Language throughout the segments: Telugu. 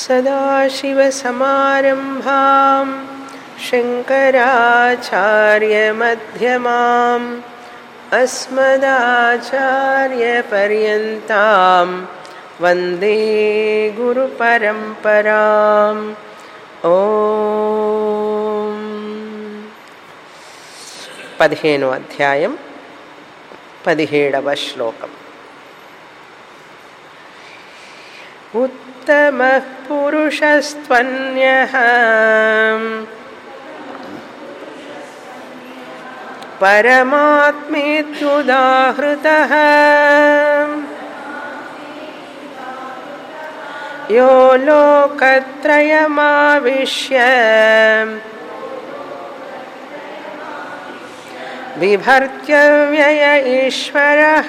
सदाशिवसमारम्भां शङ्कराचार्यमध्यमाम् अस्मदाचार्यपर्यन्तां वन्दे गुरुपरम्पराम् ॐ పదిహేను అధ్యాయం పదిహేడవ శ్లోకం उत्तमः पुरुषस्त्वन्यः परमात्मेत्युदाहृतः यो लोकत्रयमाविश्य बिभर्त्यव्यय ईश्वरः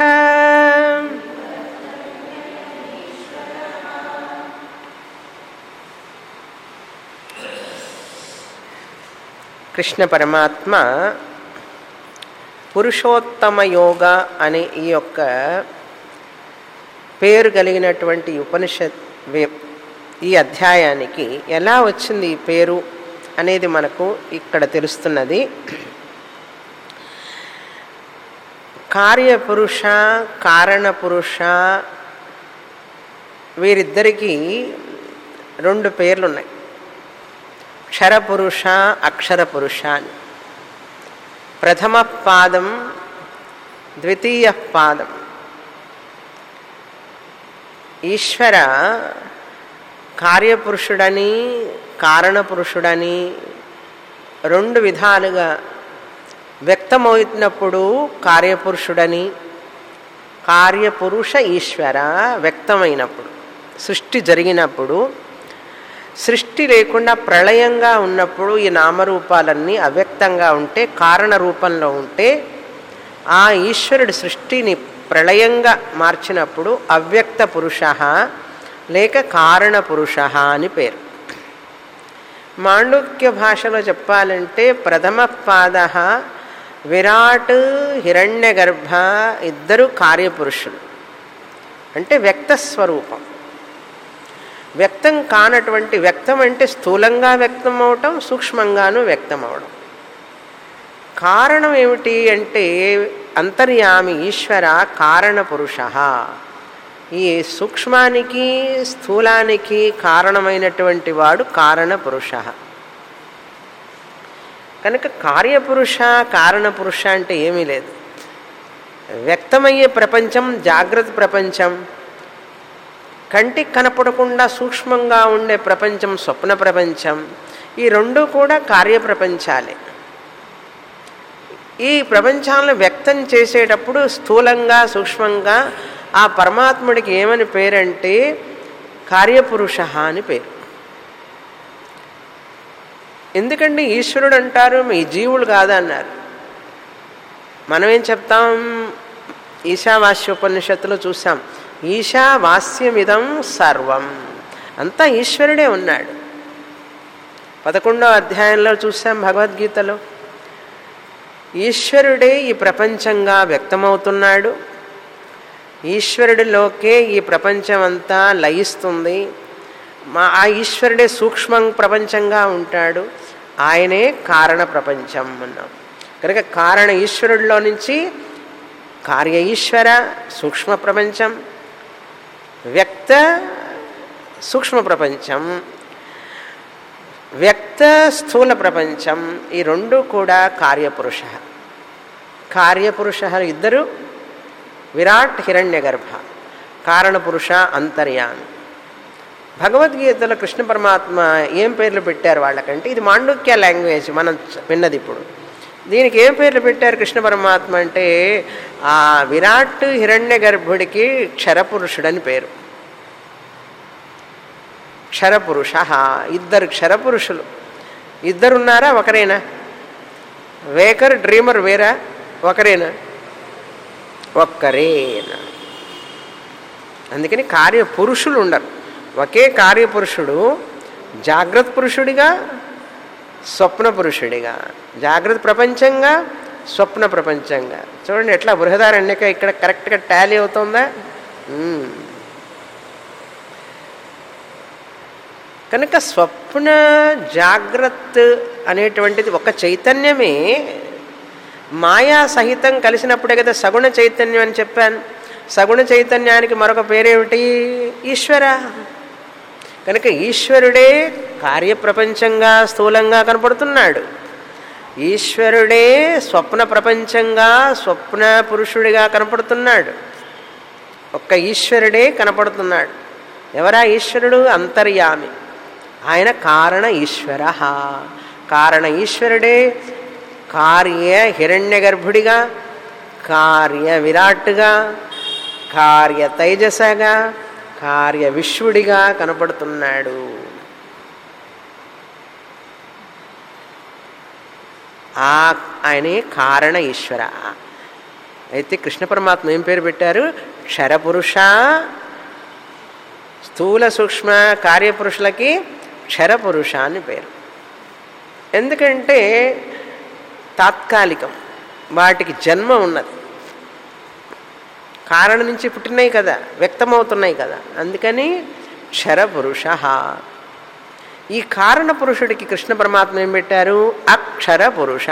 కృష్ణ పరమాత్మ పురుషోత్తమ యోగ అనే ఈ యొక్క పేరు కలిగినటువంటి ఉపనిషత్ వే- ఈ అధ్యాయానికి ఎలా వచ్చింది ఈ పేరు అనేది మనకు ఇక్కడ తెలుస్తున్నది కార్యపురుష కారణపురుష వీరిద్దరికీ రెండు పేర్లు ఉన్నాయి క్షరపురుష అక్షర పురుష అని ప్రథమ పాదం ద్వితీయ పాదం ఈశ్వర కార్యపురుషుడని కారణపురుషుడని రెండు విధాలుగా వ్యక్తమవుతున్నప్పుడు కార్యపురుషుడని కార్యపురుష ఈశ్వర వ్యక్తమైనప్పుడు సృష్టి జరిగినప్పుడు సృష్టి లేకుండా ప్రళయంగా ఉన్నప్పుడు ఈ నామరూపాలన్నీ అవ్యక్తంగా ఉంటే కారణ రూపంలో ఉంటే ఆ ఈశ్వరుడి సృష్టిని ప్రళయంగా మార్చినప్పుడు అవ్యక్త పురుష లేక కారణ పురుష అని పేరు మాండుక్య భాషలో చెప్పాలంటే ప్రథమ పాద విరాట్ హిరణ్య గర్భ ఇద్దరు కార్యపురుషులు అంటే వ్యక్త స్వరూపం వ్యక్తం కానటువంటి వ్యక్తం అంటే స్థూలంగా వ్యక్తం అవటం సూక్ష్మంగాను వ్యక్తం అవడం కారణం ఏమిటి అంటే అంతర్యామి ఈశ్వర కారణ పురుష ఈ సూక్ష్మానికి స్థూలానికి కారణమైనటువంటి వాడు కారణ పురుష కనుక కార్యపురుష కారణ పురుష అంటే ఏమీ లేదు వ్యక్తమయ్యే ప్రపంచం జాగ్రత్త ప్రపంచం కంటికి కనపడకుండా సూక్ష్మంగా ఉండే ప్రపంచం స్వప్న ప్రపంచం ఈ రెండు కూడా కార్యప్రపంచాలే ఈ ప్రపంచాలను వ్యక్తం చేసేటప్పుడు స్థూలంగా సూక్ష్మంగా ఆ పరమాత్ముడికి ఏమని పేరంటే కార్యపురుష అని పేరు ఎందుకంటే ఈశ్వరుడు అంటారు మీ జీవులు కాదన్నారు మనం ఏం చెప్తాం ఈశావాస్యోపనిషత్తులో చూసాం ఈశావాస్యమిదం సర్వం అంతా ఈశ్వరుడే ఉన్నాడు పదకొండో అధ్యాయంలో చూసాం భగవద్గీతలో ఈశ్వరుడే ఈ ప్రపంచంగా వ్యక్తమవుతున్నాడు ఈశ్వరుడిలోకే ఈ ప్రపంచం అంతా లయిస్తుంది మా ఆ ఈశ్వరుడే సూక్ష్మం ప్రపంచంగా ఉంటాడు ఆయనే కారణ ప్రపంచం అన్నాం కనుక కారణ ఈశ్వరుడిలో నుంచి కార్య ఈశ్వర సూక్ష్మ ప్రపంచం వ్యక్త సూక్ష్మ ప్రపంచం వ్యక్త స్థూల ప్రపంచం ఈ రెండు కూడా కార్యపురుష కార్యపురుష ఇద్దరు విరాట్ హిరణ్య గర్భ కారణపురుష అంతర్యామి భగవద్గీతలో కృష్ణ పరమాత్మ ఏం పేర్లు పెట్టారు వాళ్ళకంటే ఇది మాండుక్య లాంగ్వేజ్ మనం విన్నది ఇప్పుడు దీనికి ఏం పేర్లు పెట్టారు కృష్ణ పరమాత్మ అంటే ఆ విరాట్ హిరణ్య గర్భుడికి క్షరపురుషుడని పేరు క్షరపురుష ఇద్దరు క్షరపురుషులు ఇద్దరున్నారా ఒకరేనా వేకర్ డ్రీమర్ వేరా ఒకరేనా ఒక్కరేనా అందుకని కార్యపురుషులు ఉండరు ఒకే కార్యపురుషుడు జాగ్రత్త పురుషుడిగా స్వప్న పురుషుడిగా జాగ్రత్త ప్రపంచంగా స్వప్న ప్రపంచంగా చూడండి ఎట్లా బృహదారణ్యక ఇక్కడ కరెక్ట్గా టాలీ అవుతుందా మ్మ్. కనుక స్వప్న జాగ్రత్త అనేటువంటిది ఒక చైతన్యమే మాయా సహితం కలిసినప్పుడే కదా సగుణ చైతన్యం అని చెప్పాను సగుణ చైతన్యానికి మరొక పేరేమిటి ఈశ్వర కనుక ఈశ్వరుడే కార్యప్రపంచంగా స్థూలంగా కనపడుతున్నాడు ఈశ్వరుడే స్వప్న ప్రపంచంగా స్వప్న పురుషుడిగా కనపడుతున్నాడు ఒక్క ఈశ్వరుడే కనపడుతున్నాడు ఎవరా ఈశ్వరుడు అంతర్యామి ఆయన కారణ ఈశ్వర కారణ ఈశ్వరుడే కార్య హిరణ్య గర్భుడిగా కార్య విరాట్గా కార్య తైజసగా కార్య విశ్వడిగా కనపడుతున్నాడు ఆ ఆయనే కారణ ఈశ్వర అయితే కృష్ణ పరమాత్మ ఏం పేరు పెట్టారు క్షరపురుష స్థూల సూక్ష్మ కార్యపురుషులకి క్షరపురుష అని పేరు ఎందుకంటే తాత్కాలికం వాటికి జన్మ ఉన్నది కారణం నుంచి పుట్టినాయి కదా వ్యక్తమవుతున్నాయి కదా అందుకని క్షరపురుష ఈ కారణ పురుషుడికి కృష్ణ పరమాత్మ ఏం పెట్టారు అక్షర పురుష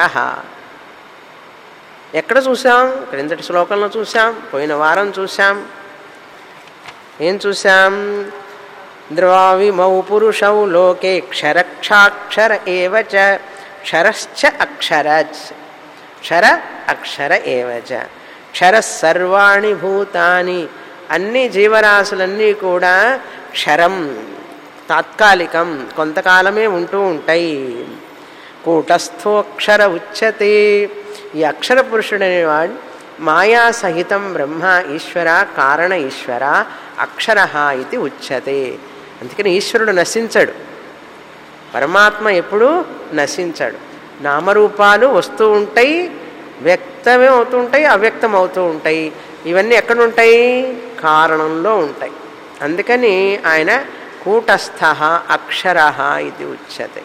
ఎక్కడ చూసాం క్రిందటి శ్లోకంలో చూసాం పోయిన వారం చూసాం ఏం చూసాం ద్రవావిమౌ పురుషౌ లోకే క్షరక్షాక్షర ఏవచ క్షరశ్చ అక్షర క్షర అక్షర ఏవచ క్షర సర్వాణి భూతాని అన్ని జీవరాశులన్నీ కూడా క్షరం తాత్కాలికం కొంతకాలమే ఉంటూ ఉంటాయి కూటస్థోక్షర ఉచ్యతే ఈ అక్షర పురుషుడనేవాడు మాయా సహితం బ్రహ్మ ఈశ్వర కారణ ఈశ్వర అక్షర ఇది ఉచ్యతే అందుకని ఈశ్వరుడు నశించడు పరమాత్మ ఎప్పుడూ నశించడు నామరూపాలు వస్తూ ఉంటాయి వ్యక్తమే అవుతూ ఉంటాయి అవ్యక్తం అవుతూ ఉంటాయి ఇవన్నీ ఎక్కడుంటాయి కారణంలో ఉంటాయి అందుకని ఆయన కూటస్థ అక్షర ఇది ఉచ్యతే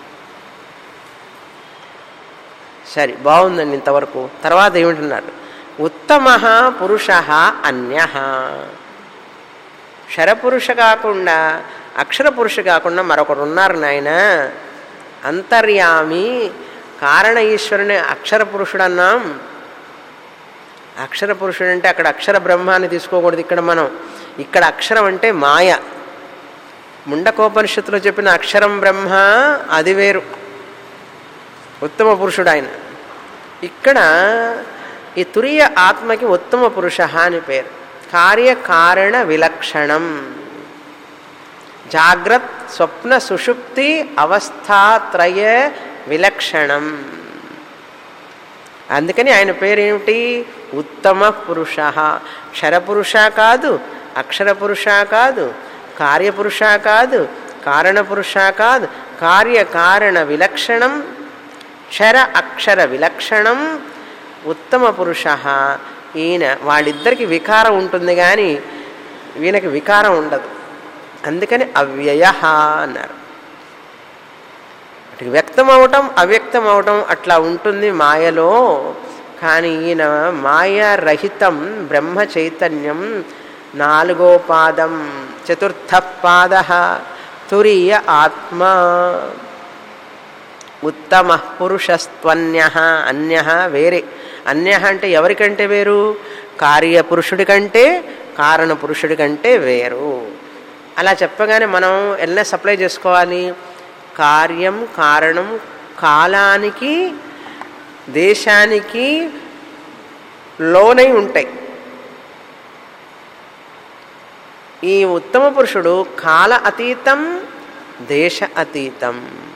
సరే బాగుందండి ఇంతవరకు తర్వాత ఏమిటన్నారు ఉత్తమ పురుష అన్య క్షరపురుష కాకుండా అక్షర పురుష కాకుండా మరొకరు ఉన్నారు నాయన అంతర్యామి కారణ ఈశ్వరుని అక్షర పురుషుడు అన్నాం అక్షర పురుషుడు అంటే అక్కడ అక్షర బ్రహ్మాన్ని తీసుకోకూడదు ఇక్కడ మనం ఇక్కడ అక్షరం అంటే మాయ ముండకోపనిషత్తులో చెప్పిన అక్షరం బ్రహ్మ అది వేరు ఉత్తమ పురుషుడు ఆయన ఇక్కడ ఈ తురియ ఆత్మకి ఉత్తమ పురుష అని పేరు కార్యకారణ విలక్షణం జాగ్రత్ స్వప్న సుషుప్తి అవస్థాత్రయ విలక్షణం అందుకని ఆయన పేరేమిటి ఉత్తమ పురుష క్షరపురుష కాదు అక్షర పురుష కాదు కార్యపురుష కాదు కారణపురుష కాదు కార్యకారణ విలక్షణం క్షర అక్షర విలక్షణం ఉత్తమ పురుష ఈయన వాళ్ళిద్దరికి వికారం ఉంటుంది కానీ ఈయనకి వికారం ఉండదు అందుకని అవ్యయ అన్నారు అటు వ్యక్తం అవటం అవ్యక్తం అవటం అట్లా ఉంటుంది మాయలో కానీ ఈయన మాయారహితం బ్రహ్మ చైతన్యం నాలుగో పాదం చతుర్థ పాద తురీయ ఆత్మ ఉత్తమ పురుషస్త్వన్య అన్య వేరే అన్య అంటే ఎవరికంటే వేరు కార్యపురుషుడి కంటే కారణ పురుషుడి కంటే వేరు అలా చెప్పగానే మనం ఎలా సప్లై చేసుకోవాలి కార్యం కారణం కాలానికి దేశానికి లోనై ఉంటాయి ఈ ఉత్తమ పురుషుడు కాల అతీతం దేశ అతీతం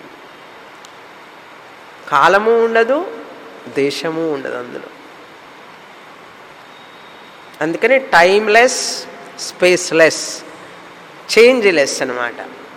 కాలము ఉండదు దేశము ఉండదు అందులో అందుకని టైమ్లెస్ స్పేస్లెస్ చేంజ్లెస్ అనమాట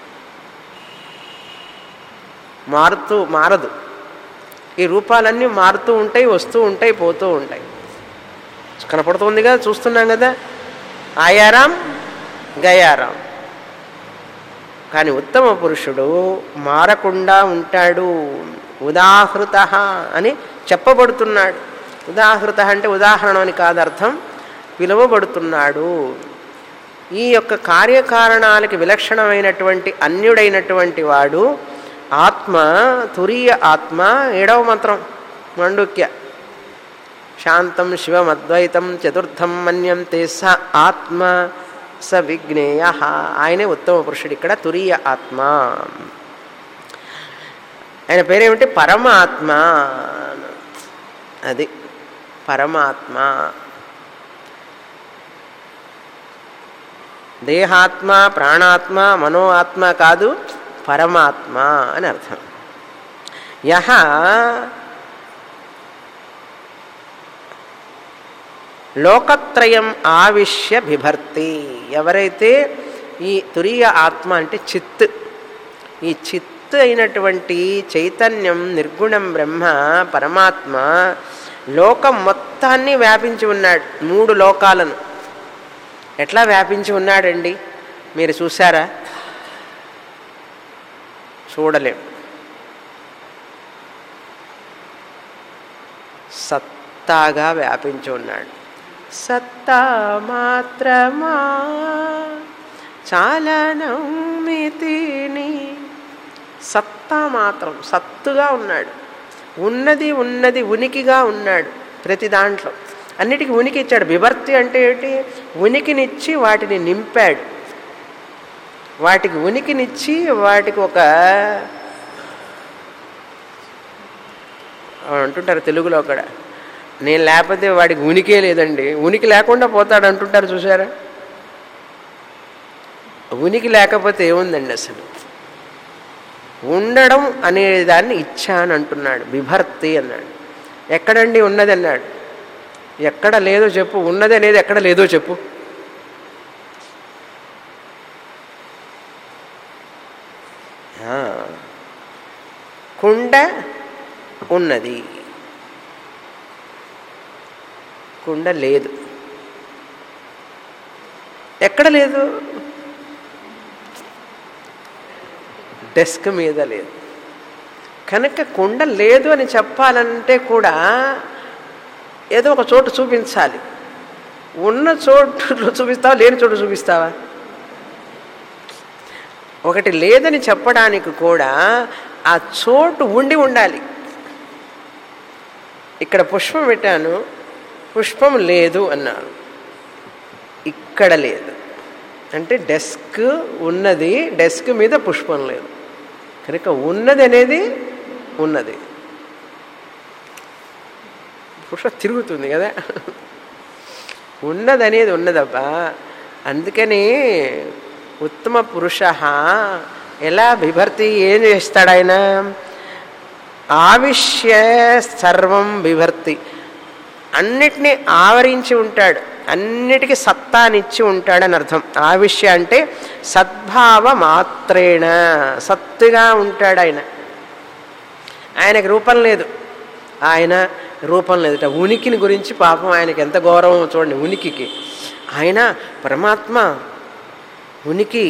మారుతూ మారదు ఈ రూపాలన్నీ మారుతూ ఉంటాయి వస్తూ ఉంటాయి పోతూ ఉంటాయి కనపడుతుందిగా చూస్తున్నాం కదా ఆయారాం గయారాం కానీ ఉత్తమ పురుషుడు మారకుండా ఉంటాడు ఉదాహృత అని చెప్పబడుతున్నాడు ఉదాహృత అంటే ఉదాహరణ అని కాదు అర్థం పిలువబడుతున్నాడు ఈ యొక్క కార్యకారణాలకి విలక్షణమైనటువంటి అన్యుడైనటువంటి వాడు ఆత్మ తురీయ ఆత్మ ఏడవ మంత్రం మండుక్య శాంతం శివమద్వైతం చతుర్థం మన్యంతే స ఆత్మ స విజ్ఞేయ ఆయనే ఉత్తమ పురుషుడు ఇక్కడ తురీయ ఆత్మ ఆయన పేరేమిటి పరమాత్మ అది పరమాత్మ దేహాత్మ ప్రాణాత్మ మనో ఆత్మ కాదు పరమాత్మ అని అర్థం యహ లోకత్రయం ఆవిశ్య బిభర్తి ఎవరైతే ఈ తురియ ఆత్మ అంటే చిత్ ఈ చిత్ అయినటువంటి చైతన్యం నిర్గుణం బ్రహ్మ పరమాత్మ లోకం మొత్తాన్ని వ్యాపించి ఉన్నాడు మూడు లోకాలను ఎట్లా వ్యాపించి ఉన్నాడండి మీరు చూసారా చూడలేం సత్తాగా వ్యాపించి ఉన్నాడు సత్తా మాత్రమా చాలనమితిని సత్తా మాత్రం సత్తుగా ఉన్నాడు ఉన్నది ఉన్నది ఉనికిగా ఉన్నాడు ప్రతి దాంట్లో అన్నిటికీ ఉనికి ఇచ్చాడు విభర్తి అంటే ఏంటి ఉనికినిచ్చి వాటిని నింపాడు వాటికి ఉనికినిచ్చి వాటికి ఒక అంటుంటారు తెలుగులో కూడా నేను లేకపోతే వాడికి ఉనికే లేదండి ఉనికి లేకుండా పోతాడు అంటుంటారు చూసారా ఉనికి లేకపోతే ఏముందండి అసలు ఉండడం అనే దాన్ని ఇచ్చాను అంటున్నాడు విభర్తి అన్నాడు ఎక్కడండి ఉన్నది అన్నాడు ఎక్కడ లేదో చెప్పు ఉన్నది అనేది ఎక్కడ లేదో చెప్పు కుండ ఉన్నది కుండ లేదు ఎక్కడ లేదు డెస్క్ మీద లేదు కనుక కుండ లేదు అని చెప్పాలంటే కూడా ఏదో ఒక చోటు చూపించాలి ఉన్న చోటు చూపిస్తావా లేని చోటు చూపిస్తావా ఒకటి లేదని చెప్పడానికి కూడా ఆ చోటు ఉండి ఉండాలి ఇక్కడ పుష్పం పెట్టాను పుష్పం లేదు అన్నాను ఇక్కడ లేదు అంటే డెస్క్ ఉన్నది డెస్క్ మీద పుష్పం లేదు కనుక ఉన్నది అనేది ఉన్నది పుష్ప తిరుగుతుంది కదా ఉన్నది అనేది ఉన్నదబ్బా అందుకని ఉత్తమ పురుష ఎలా బిభర్తి ఏం చేస్తాడు ఆయన ఆవిష్య సర్వం బిభర్తి అన్నిటినీ ఆవరించి ఉంటాడు అన్నిటికీ సత్తానిచ్చి ఉంటాడని అర్థం ఆవిష్య అంటే సద్భావ మాత్రేణ సత్తుగా ఉంటాడు ఆయన ఆయనకి రూపం లేదు ఆయన రూపం లేదుట ఉనికిని గురించి పాపం ఆయనకి ఎంత గౌరవం చూడండి ఉనికికి ఆయన పరమాత్మ ఉనికి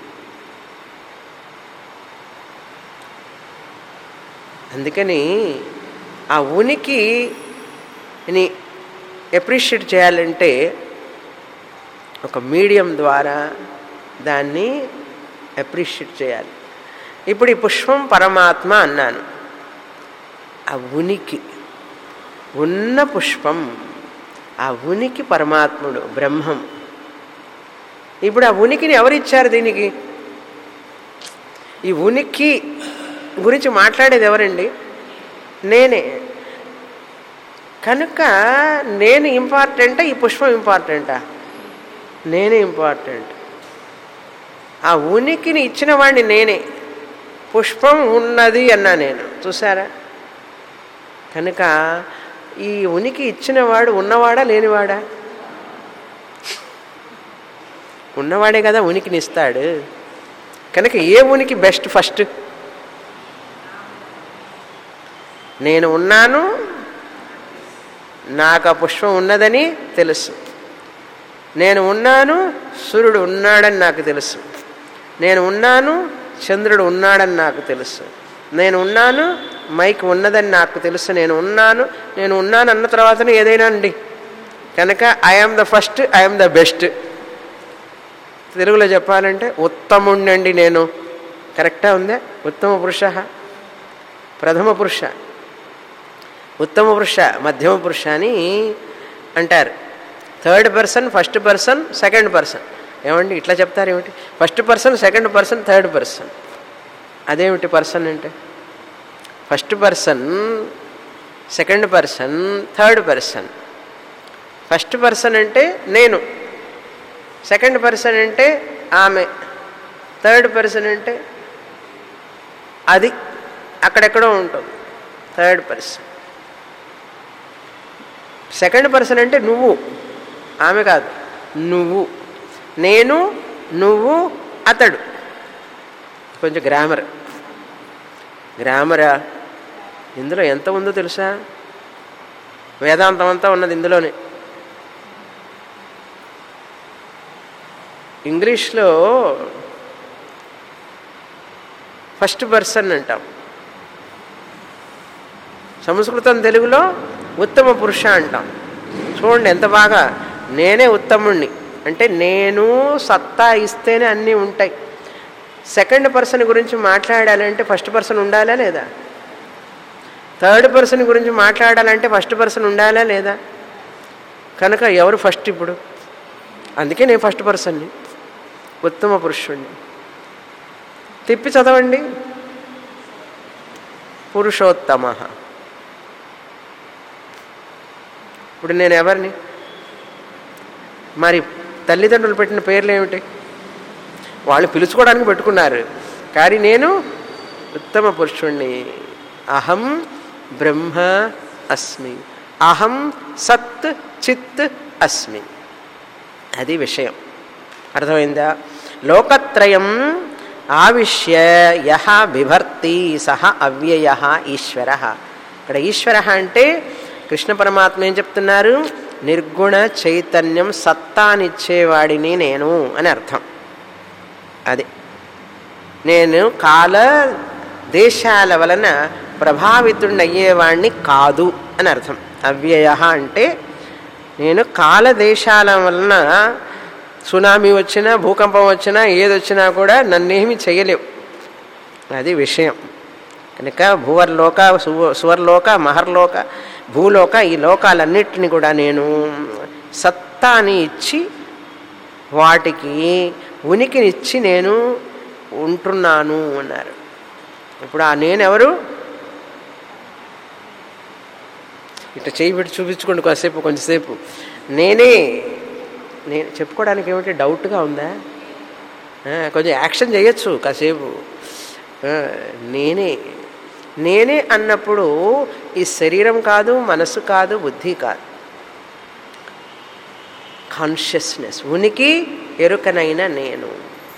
అందుకని ఆ ఉనికిని ఎప్రిషియేట్ చేయాలంటే ఒక మీడియం ద్వారా దాన్ని అప్రిషియేట్ చేయాలి ఇప్పుడు ఈ పుష్పం పరమాత్మ అన్నాను ఆ ఉనికి ఉన్న పుష్పం ఆ ఉనికి పరమాత్ముడు బ్రహ్మం ఇప్పుడు ఆ ఉనికిని ఎవరిచ్చారు దీనికి ఈ ఉనికి గురించి మాట్లాడేది ఎవరండి నేనే కనుక నేను ఇంపార్టెంటా ఈ పుష్పం ఇంపార్టెంటా నేనే ఇంపార్టెంట్ ఆ ఉనికిని ఇచ్చిన వాడిని నేనే పుష్పం ఉన్నది అన్నా నేను చూసారా కనుక ఈ ఉనికి ఇచ్చినవాడు ఉన్నవాడా లేనివాడా ఉన్నవాడే కదా ఉనికిని ఇస్తాడు కనుక ఏ ఉనికి బెస్ట్ ఫస్ట్ నేను ఉన్నాను నాకు ఆ పుష్పం ఉన్నదని తెలుసు నేను ఉన్నాను సూర్యుడు ఉన్నాడని నాకు తెలుసు నేను ఉన్నాను చంద్రుడు ఉన్నాడని నాకు తెలుసు నేను ఉన్నాను మైక్ ఉన్నదని నాకు తెలుసు నేను ఉన్నాను నేను ఉన్నాను అన్న తర్వాతనే ఏదైనా అండి కనుక I'm the first I'm the best తెలుగులో చెప్పాలంటే ఉత్తముణ్ణండి నేను కరెక్టా ఉందే ఉత్తమ పురుష ప్రథమ పురుష ఉత్తమ పురుష మధ్యమ పురుష అని అంటారు third person first person second person ఏమండి ఇట్లా చెప్తారు ఏమిటి first person second person third person అదేమిటి పర్సన్ అంటే first person second person third person first person అంటే నేను సెకండ్ పర్సన్ అంటే ఆమె థర్డ్ పర్సన్ అంటే అది అక్కడెక్కడో ఉంటుంది థర్డ్ పర్సన్ సెకండ్ పర్సన్ అంటే నువ్వు ఆమె కాదు నువ్వు నేను నువ్వు అతడు కొంచెం గ్రామర్ గ్రామరా ఇందులో ఎంత ఉందో తెలుసా వేదాంతం అంతా ఉన్నది ఇందులోనే ఇంగ్లీష్లో ఫస్ట్ పర్సన్ అంటాం సంస్కృతం తెలుగులో ఉత్తమ పురుష అంటాం చూడండి ఎంత బాగా నేనే ఉత్తముణ్ణి అంటే నేను సత్తా ఇస్తేనే అన్నీ ఉంటాయి సెకండ్ పర్సన్ గురించి మాట్లాడాలంటే ఫస్ట్ పర్సన్ ఉండాలా లేదా థర్డ్ పర్సన్ గురించి మాట్లాడాలంటే ఫస్ట్ పర్సన్ ఉండాలా లేదా కనుక ఎవరు ఫస్ట్ ఇప్పుడు అందుకే నేను ఫస్ట్ పర్సన్ని ఉత్తమ పురుషుణ్ణి తిప్పి చదవండి పురుషోత్తమ ఇప్పుడు నేను ఎవరిని మరి తల్లిదండ్రులు పెట్టిన పేర్లు ఏమిటి వాళ్ళు పిలుచుకోవడానికి పెట్టుకున్నారు కానీ నేను ఉత్తమ పురుషుణ్ణి అహం బ్రహ్మ అస్మి అహం సత్ చిత్ అస్మి అది విషయం అర్థమైందా లోకత్రయం ఆవిశ్య యహ బిభర్తి సహ అవ్యయ ఈశ్వర ఇక్కడ ఈశ్వర అంటే కృష్ణ పరమాత్మ ఏం చెప్తున్నారు నిర్గుణ చైతన్యం సత్తానిచ్చేవాడిని నేను అని అర్థం అది నేను కాల దేశాల వలన ప్రభావితుడయ్యేవాడిని కాదు అని అర్థం అవ్యయ అంటే నేను కాల దేశాల వలన సునామీ వచ్చినా భూకంపం వచ్చినా ఏది వచ్చినా కూడా నన్నేమి చేయలేవు అది విషయం కనుక భూవర్లోక సువ సువర్లోక మహర్లోక భూలోక ఈ లోకాలన్నిటిని కూడా నేను సత్తాని ఇచ్చి వాటికి ఉనికినిచ్చి నేను ఉంటున్నాను అన్నారు ఇప్పుడు ఆ నేనెవరు ఇట్లా చేయి పెట్టి చూపించుకోండి కొంతసేపు కొంచెంసేపు నేనే నేను చెప్పుకోవడానికి ఏమిటి డౌట్గా ఉందా ఆ, కొంచెం యాక్షన్ చేయొచ్చు కాసేపు ఆ, నేనే నేనే అన్నప్పుడు ఈ శరీరం కాదు మనసు కాదు బుద్ధి కాదు కాన్షియస్నెస్ ఉనికి ఎరుకనైన నేను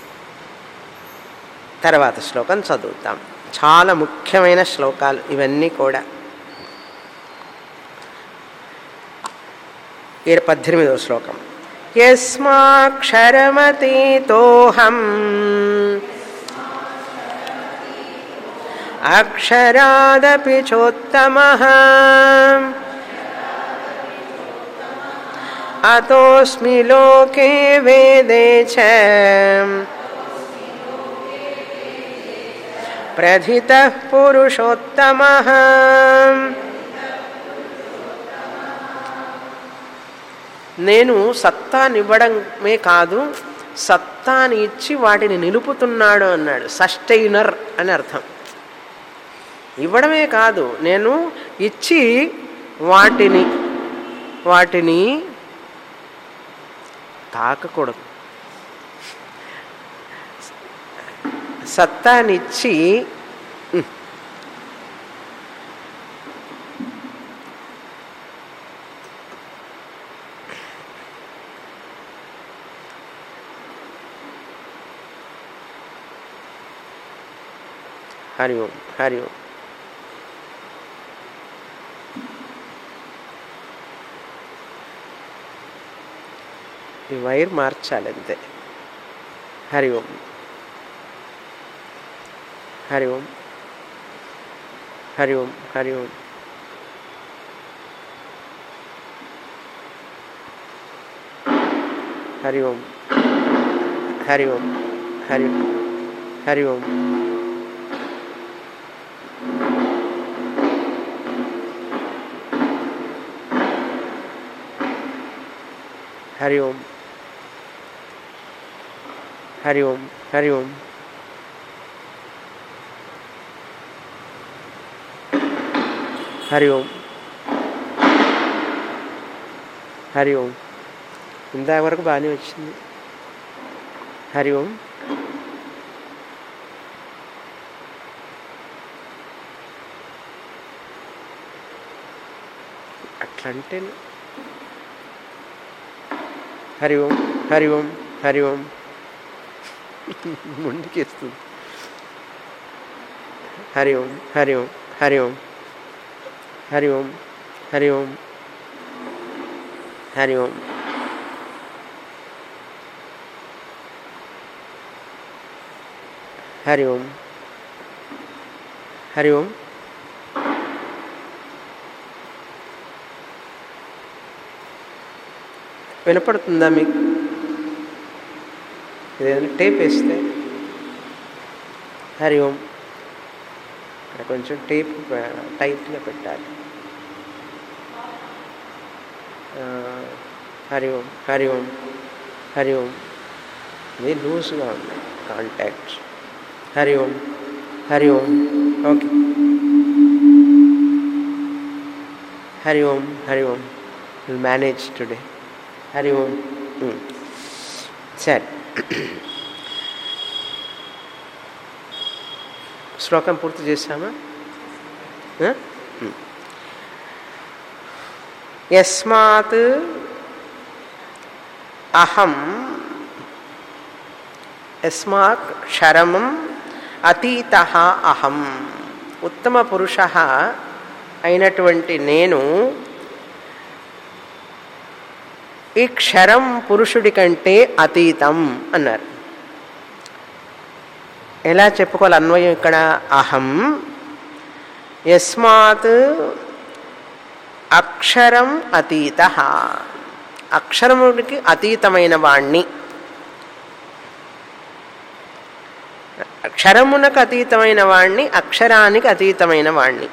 తర్వాత శ్లోకం చదువుతాం చాలా ముఖ్యమైన శ్లోకాలు ఇవన్నీ కూడా ఈ పద్దెనిమిదవ శ్లోకం యస్మాక్షరమతీతోహం అక్షరాదపి చోత్తమ అతోస్మి లోకే వేదే చ ప్రథిత పురుషోత్తమ నేను సత్తానివ్వడమే కాదు సత్తాని ఇచ్చి వాటిని నిలుపుతున్నాడు అన్నాడు సస్టైనర్ అని అర్థం ఇవ్వడమే కాదు నేను ఇచ్చి వాటిని వాటిని తాకకూడదు సత్తానిచ్చి ఉమ్, హరి ఓం హరి ఓం ఈ వైర్ మార్చాలి అంతే హరి ఓం హరి ఓం హరి ఓం హరి ఓం హరి ఓం హరి ఓం హరి హరి ఓం హరి ఓం హరి ఓం హరి ఓం హరి ఓం హరి ఓం ఇందాక వరకు బాగానే వచ్చింది హరి ఓం అట్లంటే హరి ఓం హరి ఓం హరి ఓం ముందుకేస్తుంది హరి ఓం హరి ఓం హరి ఓం హరి ఓం హరి ఓం హరి ఓం హరి ఓం హరి ఓం వినపడుతుందా మీకు ఏదైనా టేప్ వేస్తే హరి ఓం ఇక్కడ కొంచెం టేప్ టైట్గా పెట్టాలి ఆ, హరి ఓం హరి ఓం హరి ఓం ఇది లూజ్గా ఉంది కాంటాక్ట్ హరి ఓం హరి ఓం ఓకే హరి ఓం హరి ఓం విల్ మేనేజ్ టుడే హరి ఓం ఉమ్. సరే శ్లోకం పూర్తి చేశామా ఆ? ఉమ్. యస్మాత్ అహం యస్మాత్ క్షరమం అతీత అహం ఉత్తమ పురుష అయినటువంటి నేను ఈ క్షరం పురుషుడి కంటే అతీతం అన్నారు ఎలా చెప్పుకోవాలి అన్వయం ఇక్కడ అహం యస్మాత్ అక్షరం అతీత అక్షరముడికి అతీతమైన వాణ్ణి అక్షరమునకు అతీతమైన వాణ్ణి అక్షరానికి అతీతమైన వాణ్ణి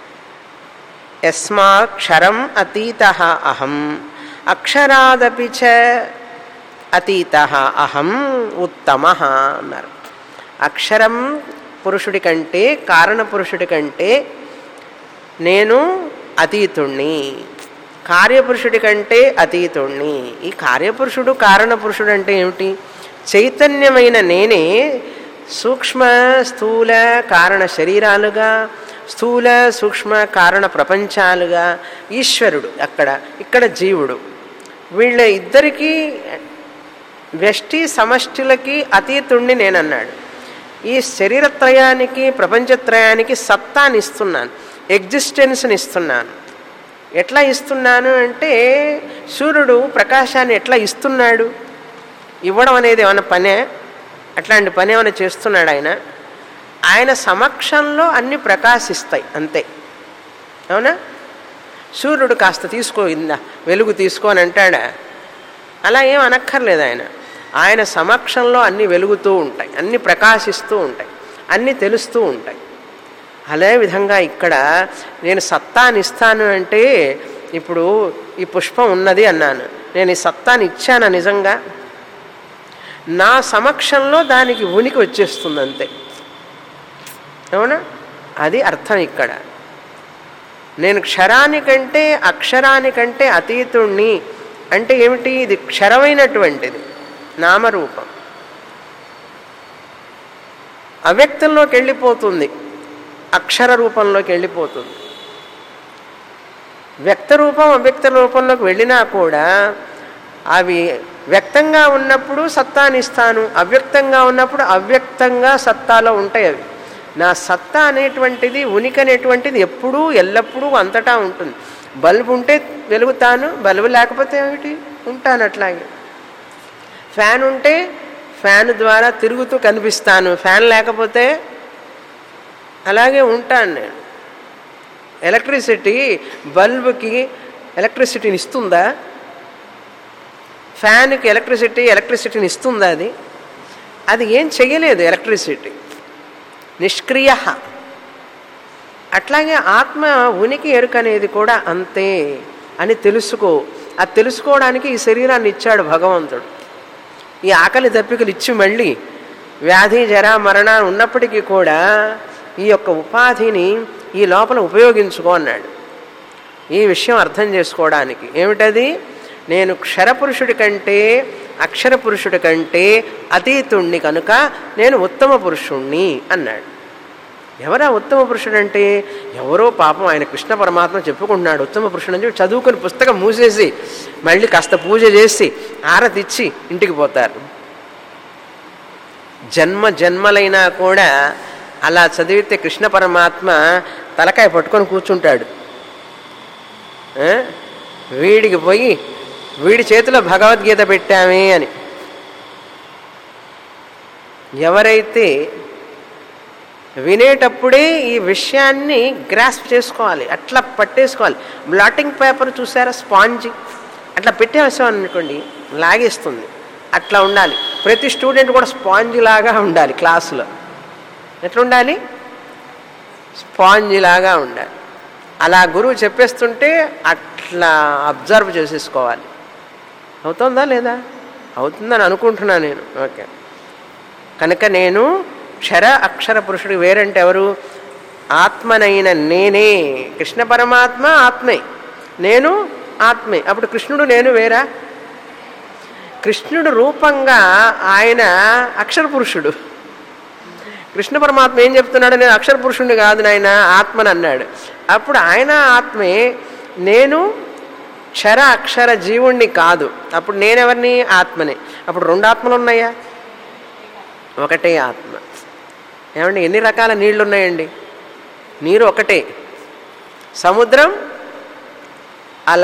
యస్మాక్షరం అతీత అహం అక్షరాదపి చ అతీత అహం ఉత్తమ అన్నారు అక్షరం పురుషుడి కంటే కారణ పురుషుడి కంటే నేను అతీతుణ్ణి కార్యపురుషుడి కంటే అతీతుణ్ణి ఈ కార్యపురుషుడు కారణ పురుషుడు అంటే ఏమిటి చైతన్యమైన నేనే సూక్ష్మ స్థూల కారణ శరీరాలుగా స్థూల సూక్ష్మ కారణ ప్రపంచాలుగా ఈశ్వరుడు అక్కడ ఇక్కడ జీవుడు వీళ్ళ ఇద్దరికీ వ్యష్టి సమష్టిలకి అతీతుణ్ణి నేనన్నాడు ఈ శరీరత్రయానికి ప్రపంచత్రయానికి సత్తాని ఇస్తున్నాను ఎగ్జిస్టెన్స్ని ఇస్తున్నాను ఎట్లా ఇస్తున్నాను అంటే సూర్యుడు ప్రకాశాన్ని ఎట్లా ఇస్తున్నాడు ఇవ్వడం అనేది ఏమైనా పనే అట్లాంటి పని ఏమైనా చేస్తున్నాడు ఆయన ఆయన సమక్షంలో అన్ని ప్రకాశిస్తాయి అంతే అవునా సూర్యుడు కాస్త తీసుకో ఇందా వెలుగు తీసుకో అని అంటాడా అలా ఏం అనక్కర్లేదు ఆయన ఆయన సమక్షంలో అన్ని వెలుగుతూ ఉంటాయి అన్ని ప్రకాశిస్తూ ఉంటాయి అన్ని తెలుస్తూ ఉంటాయి అదే విధంగా ఇక్కడ నేను సత్తాని ఇస్తాను అంటే ఇప్పుడు ఈ పుష్పం ఉన్నది అన్నాను నేను ఈ సత్తాని ఇచ్చానా నిజంగా నా సమక్షంలో దానికి ఉనికి వచ్చేస్తుంది అంతే అవునా అది అర్థం ఇక్కడ నేను క్షరానికంటే అక్షరానికంటే అతీతుణ్ణి అంటే ఏమిటి ఇది క్షరమైనటువంటిది నామరూపం అవ్యక్తంలోకి వెళ్ళిపోతుంది అక్షర రూపంలోకి వెళ్ళిపోతుంది వ్యక్త రూపం అవ్యక్త రూపంలోకి వెళ్ళినా కూడా అవి వ్యక్తంగా ఉన్నప్పుడు సత్తాని ఇస్తాను అవ్యక్తంగా ఉన్నప్పుడు అవ్యక్తంగా సత్తాలో ఉంటాయి అవి నా సత్తా అనేటువంటిది ఉనికి అనేటువంటిది ఎప్పుడూ ఎల్లప్పుడూ అంతటా ఉంటుంది బల్బు ఉంటే వెలుగుతాను బల్బు లేకపోతే ఏమిటి ఉంటాను అట్లాగే ఫ్యాన్ ఉంటే ఫ్యాన్ ద్వారా తిరుగుతూ కనిపిస్తాను ఫ్యాన్ లేకపోతే అలాగే ఉంటాను నేను ఎలక్ట్రిసిటీ బల్బుకి ఎలక్ట్రిసిటీని ఇస్తుందా ఫ్యాన్కి ఎలక్ట్రిసిటీ ఎలక్ట్రిసిటీని ఇస్తుందా అది అది ఏం చెయ్యలేదు ఎలక్ట్రిసిటీ నిష్క్రియ అట్లాగే ఆత్మ ఉనికి ఎరుక అనేది కూడా అంతే అని తెలుసుకో అది తెలుసుకోవడానికి ఈ శరీరాన్ని ఇచ్చాడు భగవంతుడు ఈ ఆకలి దప్పికలు ఇచ్చి మళ్ళీ వ్యాధి జర మరణ ఉన్నప్పటికీ కూడా ఈ యొక్క ఉపాధిని ఈ లోపల ఉపయోగించుకో అన్నాడు ఈ విషయం అర్థం చేసుకోవడానికి ఏమిటది నేను క్షరపురుషుడి కంటే అక్షర పురుషుడి కంటే అతీతుణ్ణి కనుక నేను ఉత్తమ పురుషుణ్ణి అన్నాడు ఎవరా ఉత్తమ పురుషుడు అంటే ఎవరో పాపం ఆయన కృష్ణ పరమాత్మ చెప్పుకుంటున్నాడు ఉత్తమ పురుషుడు అని చెప్పి చదువుకుని పుస్తకం మూసేసి మళ్ళీ కాస్త పూజ చేసి ఆరతిచ్చి ఇంటికి పోతారు జన్మ జన్మలైనా కూడా అలా చదివితే కృష్ణ పరమాత్మ తలకాయ పట్టుకొని కూర్చుంటాడు ఆ? వీడికి పోయి వీడి చేతిలో భగవద్గీత పెట్టామే అని ఎవరైతే వినేటప్పుడే ఈ విషయాన్ని గ్రాస్ప్ చేసుకోవాలి అట్లా పట్టేసుకోవాలి బ్లాటింగ్ పేపర్ చూసారా స్పాంజ్ అట్లా పెట్టేసాం అనుకోండి లాగేస్తుంది అట్లా ఉండాలి ప్రతి స్టూడెంట్ కూడా స్పాంజ్ లాగా ఉండాలి క్లాసులో ఎట్లా ఉండాలి స్పాంజ్ లాగా ఉండాలి అలా గురువు చెప్పేస్తుంటే అట్లా అబ్జర్వ్ చేసేసుకోవాలి అవుతుందా లేదా అవుతుందని అనుకుంటున్నాను నేను ఓకే కనుక నేను క్షర అక్షర పురుషుడు వేరంటే ఎవరు ఆత్మనైన నేనే కృష్ణ పరమాత్మ ఆత్మే నేను ఆత్మే అప్పుడు కృష్ణుడు నేను వేరా కృష్ణుడు రూపంగా ఆయన అక్షర పురుషుడు కృష్ణ పరమాత్మ ఏం చెప్తున్నాడు నేను అక్షర పురుషుణ్ణి కాదు నాయన ఆత్మని అన్నాడు అప్పుడు ఆయన ఆత్మే నేను క్షర అక్షర జీవుణ్ణి కాదు అప్పుడు నేనెవరిని ఆత్మని అప్పుడు రెండు ఆత్మలు ఉన్నాయా ఒకటే ఆత్మ ఏమండి ఎన్ని రకాల నీళ్లు ఉన్నాయండి నీరు ఒకటే సముద్రం అల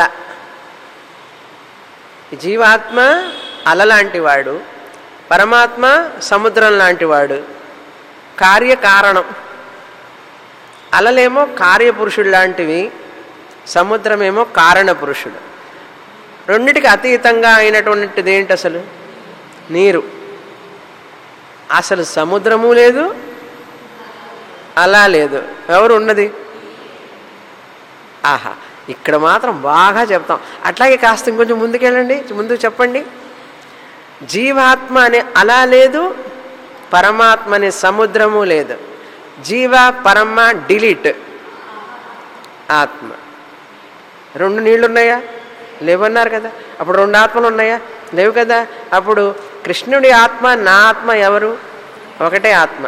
జీవాత్మ అల లాంటివాడు పరమాత్మ సముద్రం లాంటివాడు కార్యకారణం అలలేమో కార్యపురుషుడు లాంటివి సముద్రమేమో కారణ పురుషుడు రెండిటికి అతీతంగా అయినటువంటిది ఏంటి అసలు నీరు అసలు సముద్రము లేదు అలా లేదు ఎవరు ఉన్నది ఆహా ఇక్కడ మాత్రం బాగా చెప్తాం అట్లాగే కాస్త ఇంకొంచెం ముందుకెళ్ళండి ముందుకు చెప్పండి జీవాత్మ అనే అలా లేదు పరమాత్మ అనే సముద్రము లేదు జీవ పరమ డిలీట్ ఆత్మ రెండు నీళ్లు ఉన్నాయా లేవన్నారు కదా అప్పుడు రెండు ఆత్మలు ఉన్నాయా లేవు కదా అప్పుడు కృష్ణుడి ఆత్మ నా ఆత్మ ఎవరు ఒకటే ఆత్మ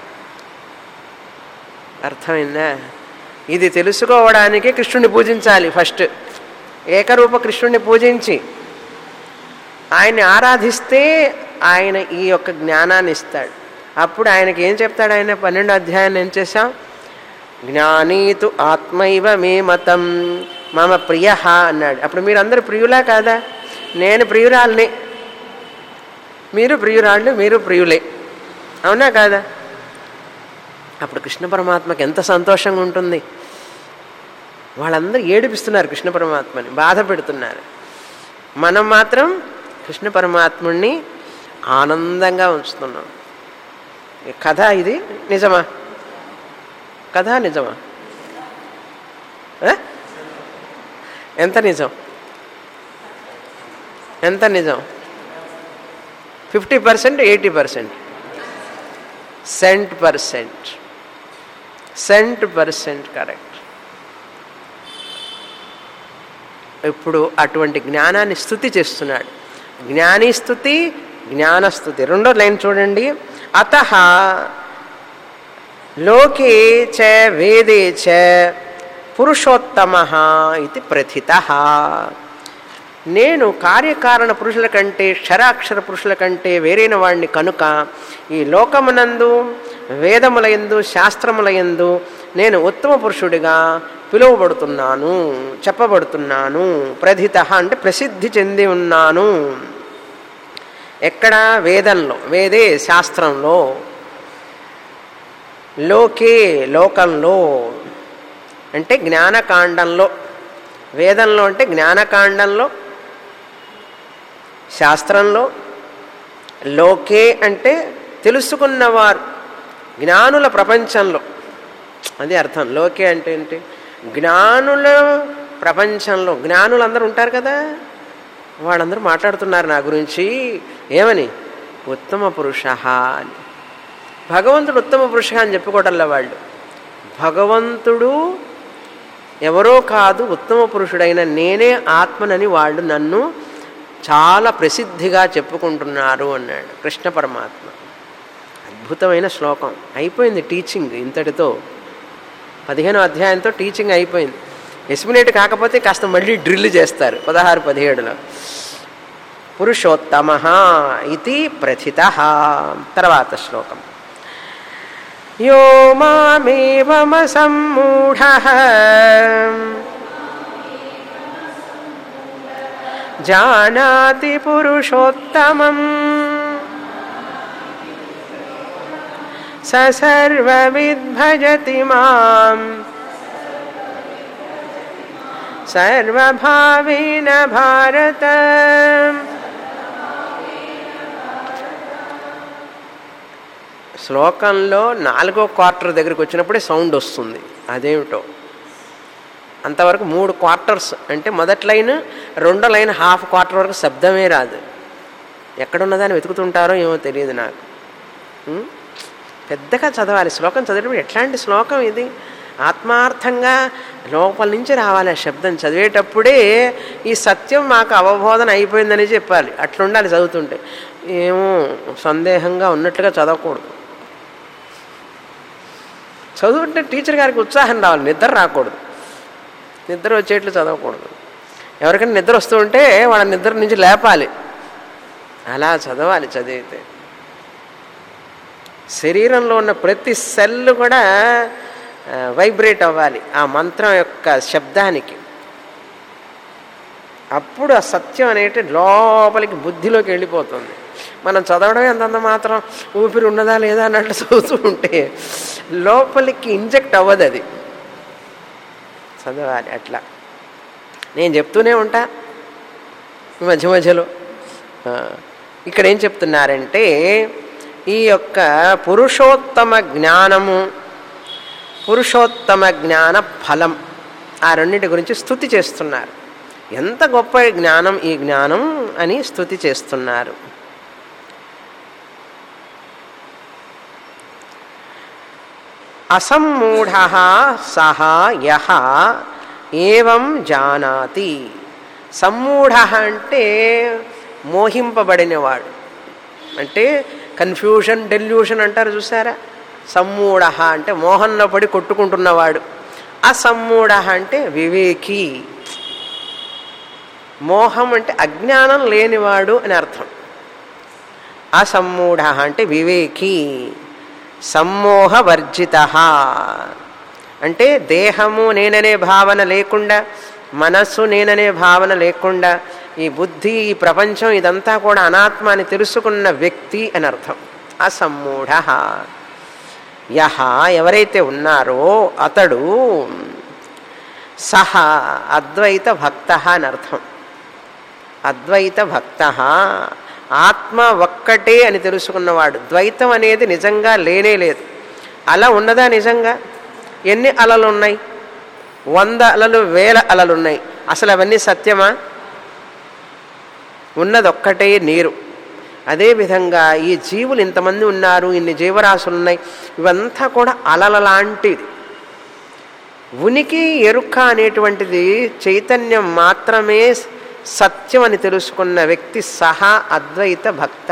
అర్థమైందా ఇది తెలుసుకోవడానికి కృష్ణుడిని పూజించాలి ఫస్ట్ ఏకరూప కృష్ణుడిని పూజించి ఆయన్ని ఆరాధిస్తే ఆయన ఈ యొక్క జ్ఞానాన్ని ఇస్తాడు అప్పుడు ఆయనకి ఏం చెప్తాడు ఆయన పన్నెండు అధ్యాయాన్ని ఏం చేశాం జ్ఞానీతు ఆత్మైవ మే మతం మమ ప్రియ అన్నాడు అప్పుడు మీరందరూ ప్రియులా కాదా నేను ప్రియురాల్ని మీరు ప్రియురాళ్ళు మీరు ప్రియులే అవునా కాదా అప్పుడు కృష్ణ పరమాత్మకి ఎంత సంతోషంగా ఉంటుంది వాళ్ళందరూ ఏడిపిస్తున్నారు కృష్ణ పరమాత్మని బాధ పెడుతున్నారు మనం మాత్రం కృష్ణ పరమాత్ముణ్ణి ఆనందంగా ఉంచుతున్నాం ఈ కథ ఇది నిజమా కథ నిజమా ఆ? ఎంత నిజం ఎంత నిజం fifty percent eighty percent cent percent cent percent correct ఇప్పుడు అటువంటి జ్ఞానాన్ని స్థుతి చేస్తున్నాడు జ్ఞాని స్థుతి జ్ఞానస్థుతి రెండో లైన్ చూడండి అత లోకే చ వేదే చ పురుషోత్తమ ఇది ప్రథిత నేను కార్యకారణ పురుషుల కంటే క్షరాక్షర పురుషుల కంటే వేరైన వాడిని కనుక ఈ లోకమునందు వేదములయందు శాస్త్రములయందు నేను ఉత్తమ పురుషుడిగా పిలువబడుతున్నాను చెప్పబడుతున్నాను ప్రథిత అంటే ప్రసిద్ధి చెంది ఉన్నాను ఎక్కడ వేదంలో వేదే శాస్త్రంలో లోకే లోకంలో అంటే జ్ఞానకాండంలో వేదంలో అంటే జ్ఞానకాండంలో శాస్త్రంలో లోకే అంటే తెలుసుకున్నవారు జ్ఞానుల ప్రపంచంలో అది అర్థం లోకే అంటే ఏంటి జ్ఞానుల ప్రపంచంలో జ్ఞానులు అందరూ ఉంటారు కదా వాళ్ళందరూ మాట్లాడుతున్నారు నా గురించి ఏమని ఉత్తమ పురుష అని భగవంతుడు ఉత్తమ పురుష అని చెప్పుకోవటంలో వాళ్ళు భగవంతుడు ఎవరో కాదు ఉత్తమ పురుషుడైన నేనే ఆత్మనని వాళ్ళు నన్ను చాలా ప్రసిద్ధిగా చెప్పుకుంటున్నారు అన్నాడు కృష్ణ పరమాత్మ అద్భుతమైన శ్లోకం అయిపోయింది టీచింగ్ ఇంతటితో పదిహేనో అధ్యాయంతో టీచింగ్ అయిపోయింది ఎస్మినేట్ కాకపోతే కాస్త మళ్ళీ డ్రిల్ చేస్తారు పదహారు పదిహేడులో పురుషోత్తమ ఇది ప్రథిత తర్వాత శ్లోకం యో మామేవమసమ్మూఢ జానాతి పురుషోత్తమం స సర్వవిద్భజతి మాం సర్వభావేన భారత శ్లోకంలో నాలుగో క్వార్టర్ దగ్గరికి వచ్చినప్పుడే సౌండ్ వస్తుంది అదేమిటో అంతవరకు మూడు క్వార్టర్స్ అంటే మొదటి లైన్ రెండో లైన్ హాఫ్ క్వార్టర్ వరకు శబ్దమే రాదు ఎక్కడున్నదని వెతుకుతుంటారో ఏమో తెలియదు నాకు ఉం? పెద్దగా చదవాలి శ్లోకం చదివేటప్పుడు ఎట్లాంటి శ్లోకం ఇది ఆత్మార్థంగా లోపల నుంచి రావాలి ఆ శబ్దం చదివేటప్పుడే ఈ సత్యం మాకు అవబోధన అయిపోయిందని చెప్పాలి అట్లుండాలి చదువుతుంటే ఏమో సందేహంగా ఉన్నట్లుగా చదవకూడదు చదువుంటే టీచర్ గారికి ఉత్సాహం రావాలి నిద్ర రాకూడదు నిద్ర వచ్చేట్లు చదవకూడదు ఎవరికైనా నిద్ర వస్తూ ఉంటే వాళ్ళ నిద్ర నుంచి లేపాలి అలా చదవాలి చదివితే శరీరంలో ఉన్న ప్రతి సెల్ కూడా వైబ్రేట్ అవ్వాలి ఆ మంత్రం యొక్క శబ్దానికి అప్పుడు ఆ సత్యం అనేటి లోపలికి బుద్ధిలోకి వెళ్ళిపోతుంది మనం చదవడమే అంతంత మాత్రం ఊపిరి ఉన్నదా లేదా అన్నట్లు చదువుతూ ఉంటే లోపలికి ఇంజెక్ట్ అవ్వదు అది చదవాలి అట్లా నేను చెప్తూనే ఉంటా ఈ మధ్య మధ్యలో ఆ, ఇక్కడ ఏం చెప్తున్నారంటే ఈ యొక్క పురుషోత్తమ జ్ఞానము పురుషోత్తమ జ్ఞాన ఫలం ఆ రెండింటి గురించి స్థుతి చేస్తున్నారు ఎంత గొప్ప జ్ఞానం ఈ జ్ఞానం అని స్థుతి చేస్తున్నారు అసమ్మూఢ సహ యహ ఏవం జానాతి సమ్మూఢ అంటే మోహింపబడినవాడు అంటే కన్ఫ్యూషన్ డెల్యూషన్ అంటారు చూసారా సమ్మూఢ అంటే మోహంలో పడి కొట్టుకుంటున్నవాడు అసమ్మూఢ అంటే వివేకి మోహం అంటే అజ్ఞానం లేనివాడు అని అర్థం అసమ్మూఢ అంటే వివేకి సమ్మోహవర్జిత అంటే దేహము నేననే భావన లేకుండా మనస్సు నేననే భావన లేకుండా ఈ బుద్ధి ఈ ప్రపంచం ఇదంతా కూడా అనాత్మ అని తెలుసుకున్న వ్యక్తి అని అర్థం అసమ్మూఢ యహ ఎవరైతే ఉన్నారో అతడు సహ అద్వైత భక్త అని అర్థం అద్వైత భక్త ఆత్మ ఒక్కటే అని తెలుసుకున్నవాడు ద్వైతం అనేది నిజంగా లేనే లేదు అల ఉన్నదా నిజంగా ఎన్ని అలలు ఉన్నాయి వంద అలలు వేల అలలు ఉన్నాయి అసలు అవన్నీ సత్యమా ఉన్నదొక్కటే నీరు అదేవిధంగా ఈ జీవులు ఇంతమంది ఉన్నారు ఇన్ని జీవరాశులు ఉన్నాయి ఇవంతా కూడా అలల లాంటిది ఉనికి ఎరుక అనేటువంటిది చైతన్యం మాత్రమే సత్యం అని తెలుసుకున్న వ్యక్తి సహా అద్వైత భక్త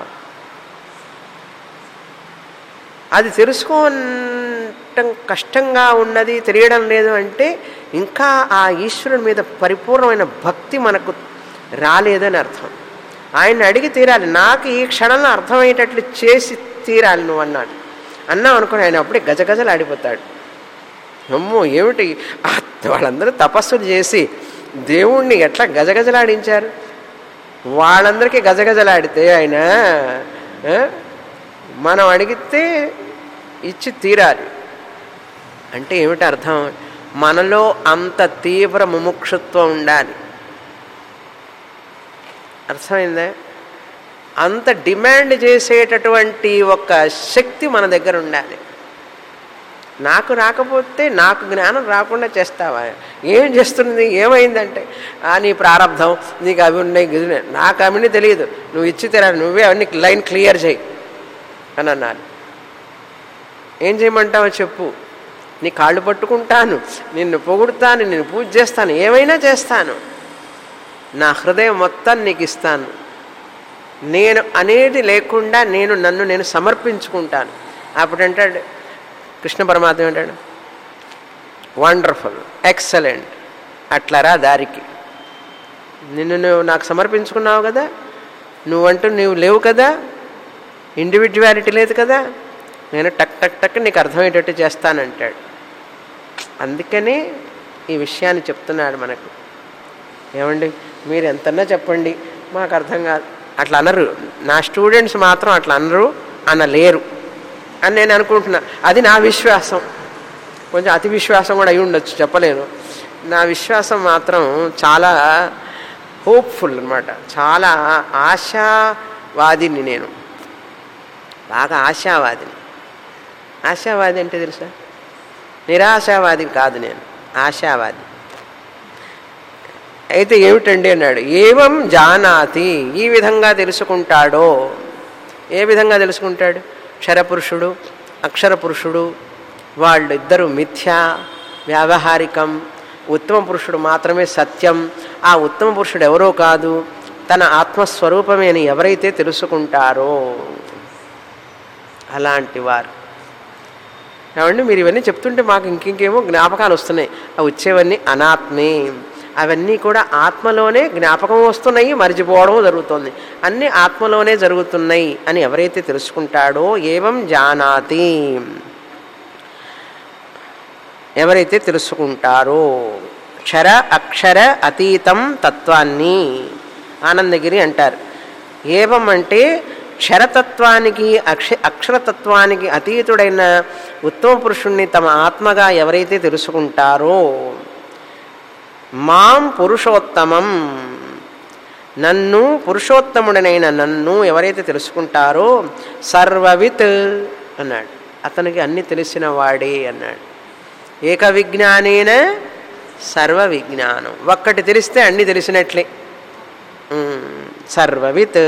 అది తెలుసుకోవటం కష్టంగా ఉన్నది తెలియడం లేదు అంటే ఇంకా ఆ ఈశ్వరుని మీద పరిపూర్ణమైన భక్తి మనకు రాలేదని అర్థం ఆయన అడిగి తీరాలి నాకు ఈ క్షణంలో అర్థమయ్యేటట్లు చేసి తీరాలి నువ్వు అన్నాడు అన్నావు అనుకుని ఆయన అప్పుడే గజగజలు ఆడిపోతాడు అమ్మో ఏమిటి ఆ వాళ్ళందరూ తపస్సులు చేసి దేవుణ్ణి ఎట్లా గజగజలాడించారు వాళ్ళందరికీ గజగజలాడితే ఆయన ఆ, మనం అడిగితే ఇచ్చి తీరాలి అంటే ఏమిటి అర్థం మనలో అంత తీవ్ర ముముక్షుత్వం ఉండాలి అర్థమైందా అంత డిమాండ్ చేసేటటువంటి ఒక శక్తి మన దగ్గర ఉండాలి నాకు రాకపోతే నాకు జ్ఞానం రాకుండా చేస్తావా ఏం చేస్తుంది ఏమైందంటే ఆ నీ ప్రారంధం నీకు అవి ఉన్నాయి ఇది ఉన్నాయి. నాకు అవన్నీ తెలియదు నువ్వు ఇచ్చి తెరా నువ్వే అవన్నీ లైన్ క్లియర్ చేయి అని అన్నాను ఏం చేయమంటావో చెప్పు నీ కాళ్ళు పట్టుకుంటాను నిన్ను పొగుడుతాను నిన్ను పూజ చేస్తాను ఏమైనా చేస్తాను నా హృదయం మొత్తం నీకు ఇస్తాను నేను అనేది లేకుండా నేను నన్ను నేను సమర్పించుకుంటాను అప్పుడంటాడు కృష్ణ పరమాత్మ అంటాడు వండర్ఫుల్ ఎక్సలెంట్ అట్లరా దారికి నిన్ను నువ్వు నాకు సమర్పించుకున్నావు కదా నువ్వంటూ నువ్వు లేవు కదా ఇండివిజువాలిటీ లేదు కదా నేను టక్ టక్ టక్ నీకు అర్థమయ్యేటట్టు చేస్తానంటాడు అందుకనే ఈ విషయాన్ని చెప్తున్నాడు మనకు ఏమండి మీరు ఎంతన్నా చెప్పండి మాకు అర్థం కాదు అట్లా అనరు నా స్టూడెంట్స్ మాత్రం అట్లా అనరు అనలేరు అని నేను అనుకుంటున్నా అది నా విశ్వాసం కొంచెం అతి విశ్వాసం కూడా అయి ఉండొచ్చు చెప్పలేను నా విశ్వాసం మాత్రం చాలా హోప్ఫుల్ అనమాట చాలా ఆశావాదిని నేను బాగా ఆశావాదిని ఆశావాది అంటే తెలుసా నిరాశావాది కాదు నేను ఆశావాది అయితే ఏమిటండి అన్నాడు ఏవం జానాతి ఈ విధంగా తెలుసుకుంటాడో ఏ విధంగా తెలుసుకుంటాడు క్షరపురుషుడు అక్షర పురుషుడు వాళ్ళిద్దరూ మిథ్య వ్యావహారికం ఉత్తమ పురుషుడు మాత్రమే సత్యం ఆ ఉత్తమ పురుషుడు ఎవరో కాదు తన ఆత్మస్వరూపమే అని ఎవరైతే తెలుసుకుంటారో అలాంటి వారు ఏమండి మీరు ఇవన్నీ చెప్తుంటే మాకు ఇంకింకేమో జ్ఞాపకాలు వస్తున్నాయి అవి వచ్చేవన్నీ అనాత్మే అవన్నీ కూడా ఆత్మలోనే జ్ఞాపకం వస్తున్నాయి మరిచిపోవడం జరుగుతుంది అన్నీ ఆత్మలోనే జరుగుతున్నాయి అని ఎవరైతే తెలుసుకుంటాడో ఏవం జానాతి ఎవరైతే తెలుసుకుంటారో క్షర అక్షర అతీతం తత్వాన్ని ఆనందగిరి అంటారు ఏవం అంటే క్షరతత్వానికి అక్ష అక్షరతత్వానికి అతీతుడైన ఉత్తమ పురుషుణ్ణి తమ ఆత్మగా ఎవరైతే తెలుసుకుంటారో మాం పురుషోత్తమం నన్ను పురుషోత్తముడనైన నన్ను ఎవరైతే తెలుసుకుంటారో సర్వవిత్ అన్నాడు అతనికి అన్ని తెలిసిన వాడే అన్నాడు ఏక విజ్ఞానేన సర్వ విజ్ఞానం ఒక్కటి తెలిస్తే అన్ని తెలిసినట్లే ఉమ్, సర్వవిత్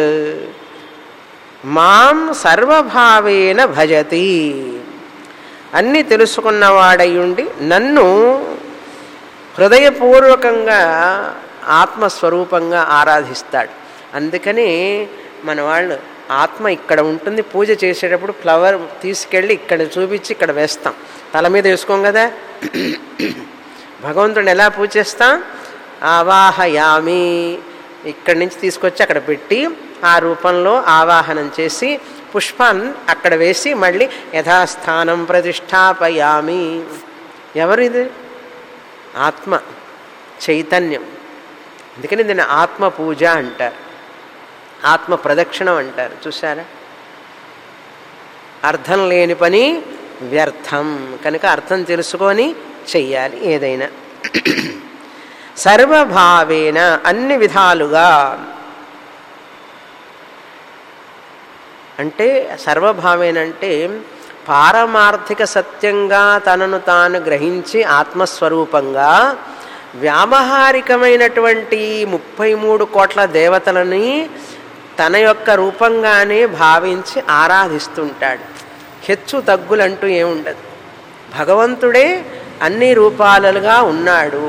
మాం సర్వభావేన భజతి అన్నీ తెలుసుకున్నవాడయుండి నన్ను హృదయపూర్వకంగా ఆత్మస్వరూపంగా ఆరాధిస్తాడు అందుకని మన వాళ్ళు ఆత్మ ఇక్కడ ఉంటుంది పూజ చేసేటప్పుడు ఫ్లవర్ తీసుకెళ్ళి ఇక్కడ చూపించి ఇక్కడ వేస్తాం తల మీద వేసుకోం కదా భగవంతుడిని ఎలా పూజ చేస్తాం ఆవాహయామి ఇక్కడి నుంచి తీసుకొచ్చి అక్కడ పెట్టి ఆ రూపంలో ఆవాహనం చేసి పుష్పాన్ని అక్కడ వేసి మళ్ళీ యథాస్థానం ప్రతిష్టాపయామి ఎవరు ఇది ఆత్మ చైతన్యం అందుకని దీన్ని ఆత్మ పూజ అంటారు ఆత్మ ప్రదక్షిణం అంటారు చూసారా అర్థం లేని పని వ్యర్థం కనుక అర్థం తెలుసుకొని చెయ్యాలి ఏదైనా సర్వభావేన అన్ని విధాలుగా అంటే సర్వభావేనంటే పారమార్థిక సత్యంగా తనను తాను గ్రహించి ఆత్మస్వరూపంగా వ్యావహారికమైనటువంటి ముప్పై మూడు కోట్ల దేవతలని తన యొక్క రూపంగానే భావించి ఆరాధిస్తుంటాడు హెచ్చు తగ్గులంటూ ఏముండదు భగవంతుడే అన్ని రూపాలుగా ఉన్నాడు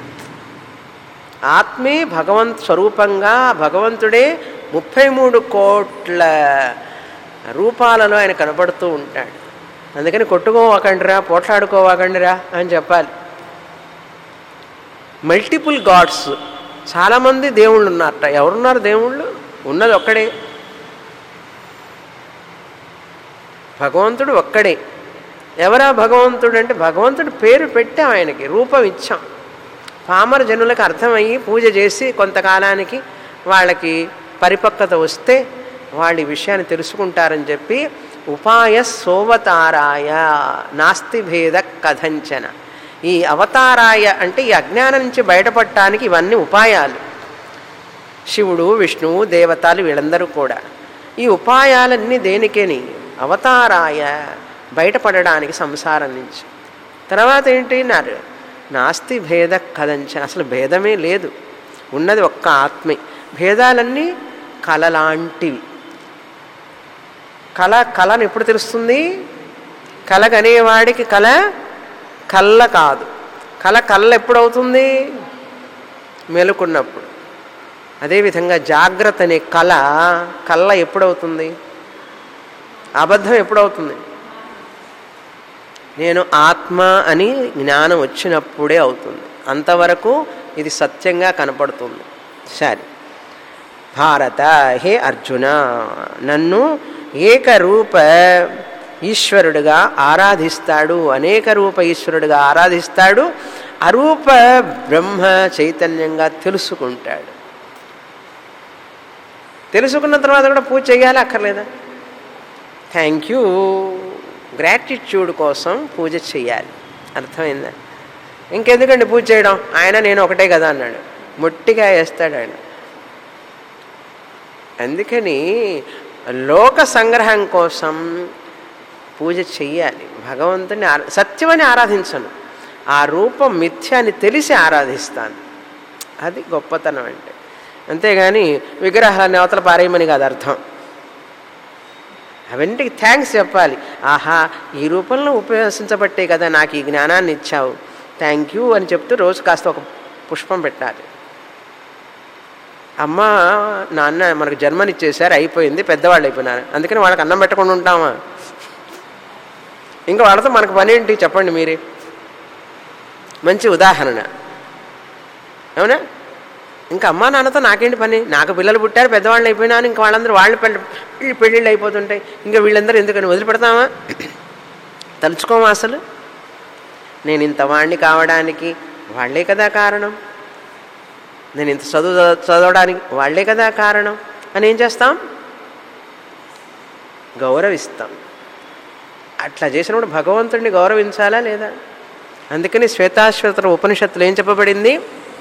ఆత్మే భగవంత్ స్వరూపంగా భగవంతుడే ముప్పై మూడు కోట్ల రూపాలలో ఆయన కనబడుతూ ఉంటాడు అందుకని కొట్టుకోవాకండిరా పోట్లాడుకోవాకండిరా అని చెప్పాలి మల్టిపుల్ గాడ్స్ చాలామంది దేవుళ్ళు ఉన్నారట ఎవరున్నారు దేవుళ్ళు ఉన్నది ఒక్కడే భగవంతుడు ఒక్కడే ఎవరా భగవంతుడు అంటే భగవంతుడు పేరు పెట్టాం ఆయనకి రూపం ఇచ్చాం పామర జనులకు అర్థమయ్యి పూజ చేసి కొంతకాలానికి వాళ్ళకి పరిపక్వత వస్తే వాళ్ళు ఈ విషయాన్ని తెలుసుకుంటారని చెప్పి ఉపాయ సోవతారాయ నాస్తి భేద కథంచన ఈ అవతారాయ అంటే ఈ అజ్ఞానం నుంచి బయటపడటానికి ఇవన్నీ ఉపాయాలు శివుడు విష్ణువు దేవతలు వీళ్ళందరూ కూడా ఈ ఉపాయాలన్నీ దేనికేని అవతారాయ బయటపడడానికి సంసారం నుంచి తర్వాత ఏంటి నారు నాస్తి భేద కదంచ అసలు భేదమే లేదు ఉన్నది ఒక్క ఆత్మే భేదాలన్నీ కలలాంటివి కళ కళను ఎప్పుడు తెలుస్తుంది కలగనేవాడికి కళ కళ్ళ కాదు కళ కళ్ళ ఎప్పుడు అవుతుంది మెలుకున్నప్పుడు అదేవిధంగా జాగ్రత్త అనే కళ కళ్ళ ఎప్పుడవుతుంది అబద్ధం ఎప్పుడవుతుంది నేను ఆత్మ అని జ్ఞానం వచ్చినప్పుడే అవుతుంది అంతవరకు ఇది సత్యంగా కనపడుతుంది సరే భారత హే అర్జున నన్ను ఏకరూప ఈశ్వరుడుగా ఆరాధిస్తాడు అనేక రూప ఈశ్వరుడుగా ఆరాధిస్తాడు అరూప బ్రహ్మ చైతన్యంగా తెలుసుకుంటాడు తెలుసుకున్న తర్వాత కూడా పూజ చేయాలి అక్కర్లేదా థ్యాంక్ యూ గ్రాటిట్యూడ్ కోసం పూజ చేయాలి అర్థమైందా ఇంకెందుకండి పూజ చేయడం ఆయన నేను ఒకటే కదా అన్నాడు మొట్టిగా వేస్తాడు ఆయన అందుకని లోక సంగ్రహం కోసం పూజ చెయ్యాలి భగవంతుని ఆరా సత్యమని ఆరాధించను ఆ రూపం మిథ్య అని తెలిసి ఆరాధిస్తాను అది గొప్పతనం అంటే అంతేగాని విగ్రహాన్ని అవతల పారేయమని కాదు అర్థం అవన్నిటికి థ్యాంక్స్ చెప్పాలి ఆహా ఈ రూపంలో ఉపయోగించబట్టే కదా నాకు ఈ జ్ఞానాన్ని ఇచ్చావు థ్యాంక్ యూ అని చెప్తూ రోజు కాస్త ఒక పుష్పం పెట్టాలి అమ్మ నాన్న మనకు జన్మనిచ్చేసారు అయిపోయింది పెద్దవాళ్ళు అయిపోయినారు అందుకని వాళ్ళకి అన్నం పెట్టకుండా ఉంటామా ఇంకా వాళ్ళతో మనకు పని ఏంటి చెప్పండి మీరే మంచి ఉదాహరణ అవునా ఇంకా అమ్మా నాన్నతో నాకేంటి పని నాకు పిల్లలు పుట్టారు పెద్దవాళ్ళు అయిపోయినాను ఇంకా వాళ్ళందరూ వాళ్ళు పెళ్ళి వీళ్ళు పెళ్ళిళ్ళు అయిపోతుంటాయి ఇంకా వీళ్ళందరూ ఎందుకని వదిలిపెడతామా తలుచుకోమా అసలు నేను ఇంత వాణ్ణి కావడానికి వాళ్ళే కదా కారణం నేను ఇంత చదువు చదవడానికి వాళ్ళే కదా కారణం అని ఏం చేస్తాం గౌరవిస్తాం అట్లా చేసినప్పుడు భగవంతుడిని గౌరవించాలా లేదా అందుకని శ్వేతాశ్వత ఉపనిషత్తులు ఏం చెప్పబడింది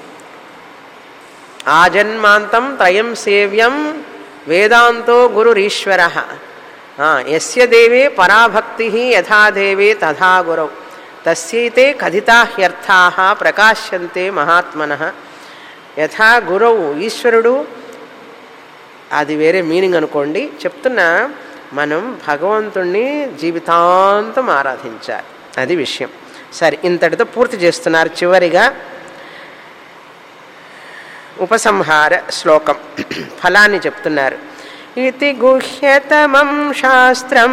ఆజన్మాంతం త్రయం సేవ్యం వేదాంతో గురురీశ్వర ఎస్య దేవే పరాభక్తి యథా దేవే తథా గురౌ తస్యైతే కథితా హ్యర్థా ప్రకాశ్యంతే మహాత్మన యథా గురవు ఈశ్వరుడు అది వేరే మీనింగ్ అనుకోండి చెప్తున్నా మనం భగవంతుణ్ణి జీవితాంతం ఆరాధించాలి అది విషయం సరే ఇంతటితో పూర్తి చేస్తున్నారు చివరిగా ఉపసంహార శ్లోకం ఫలాన్ని చెప్తున్నారు ఇది గుహ్యతమం శాస్త్రం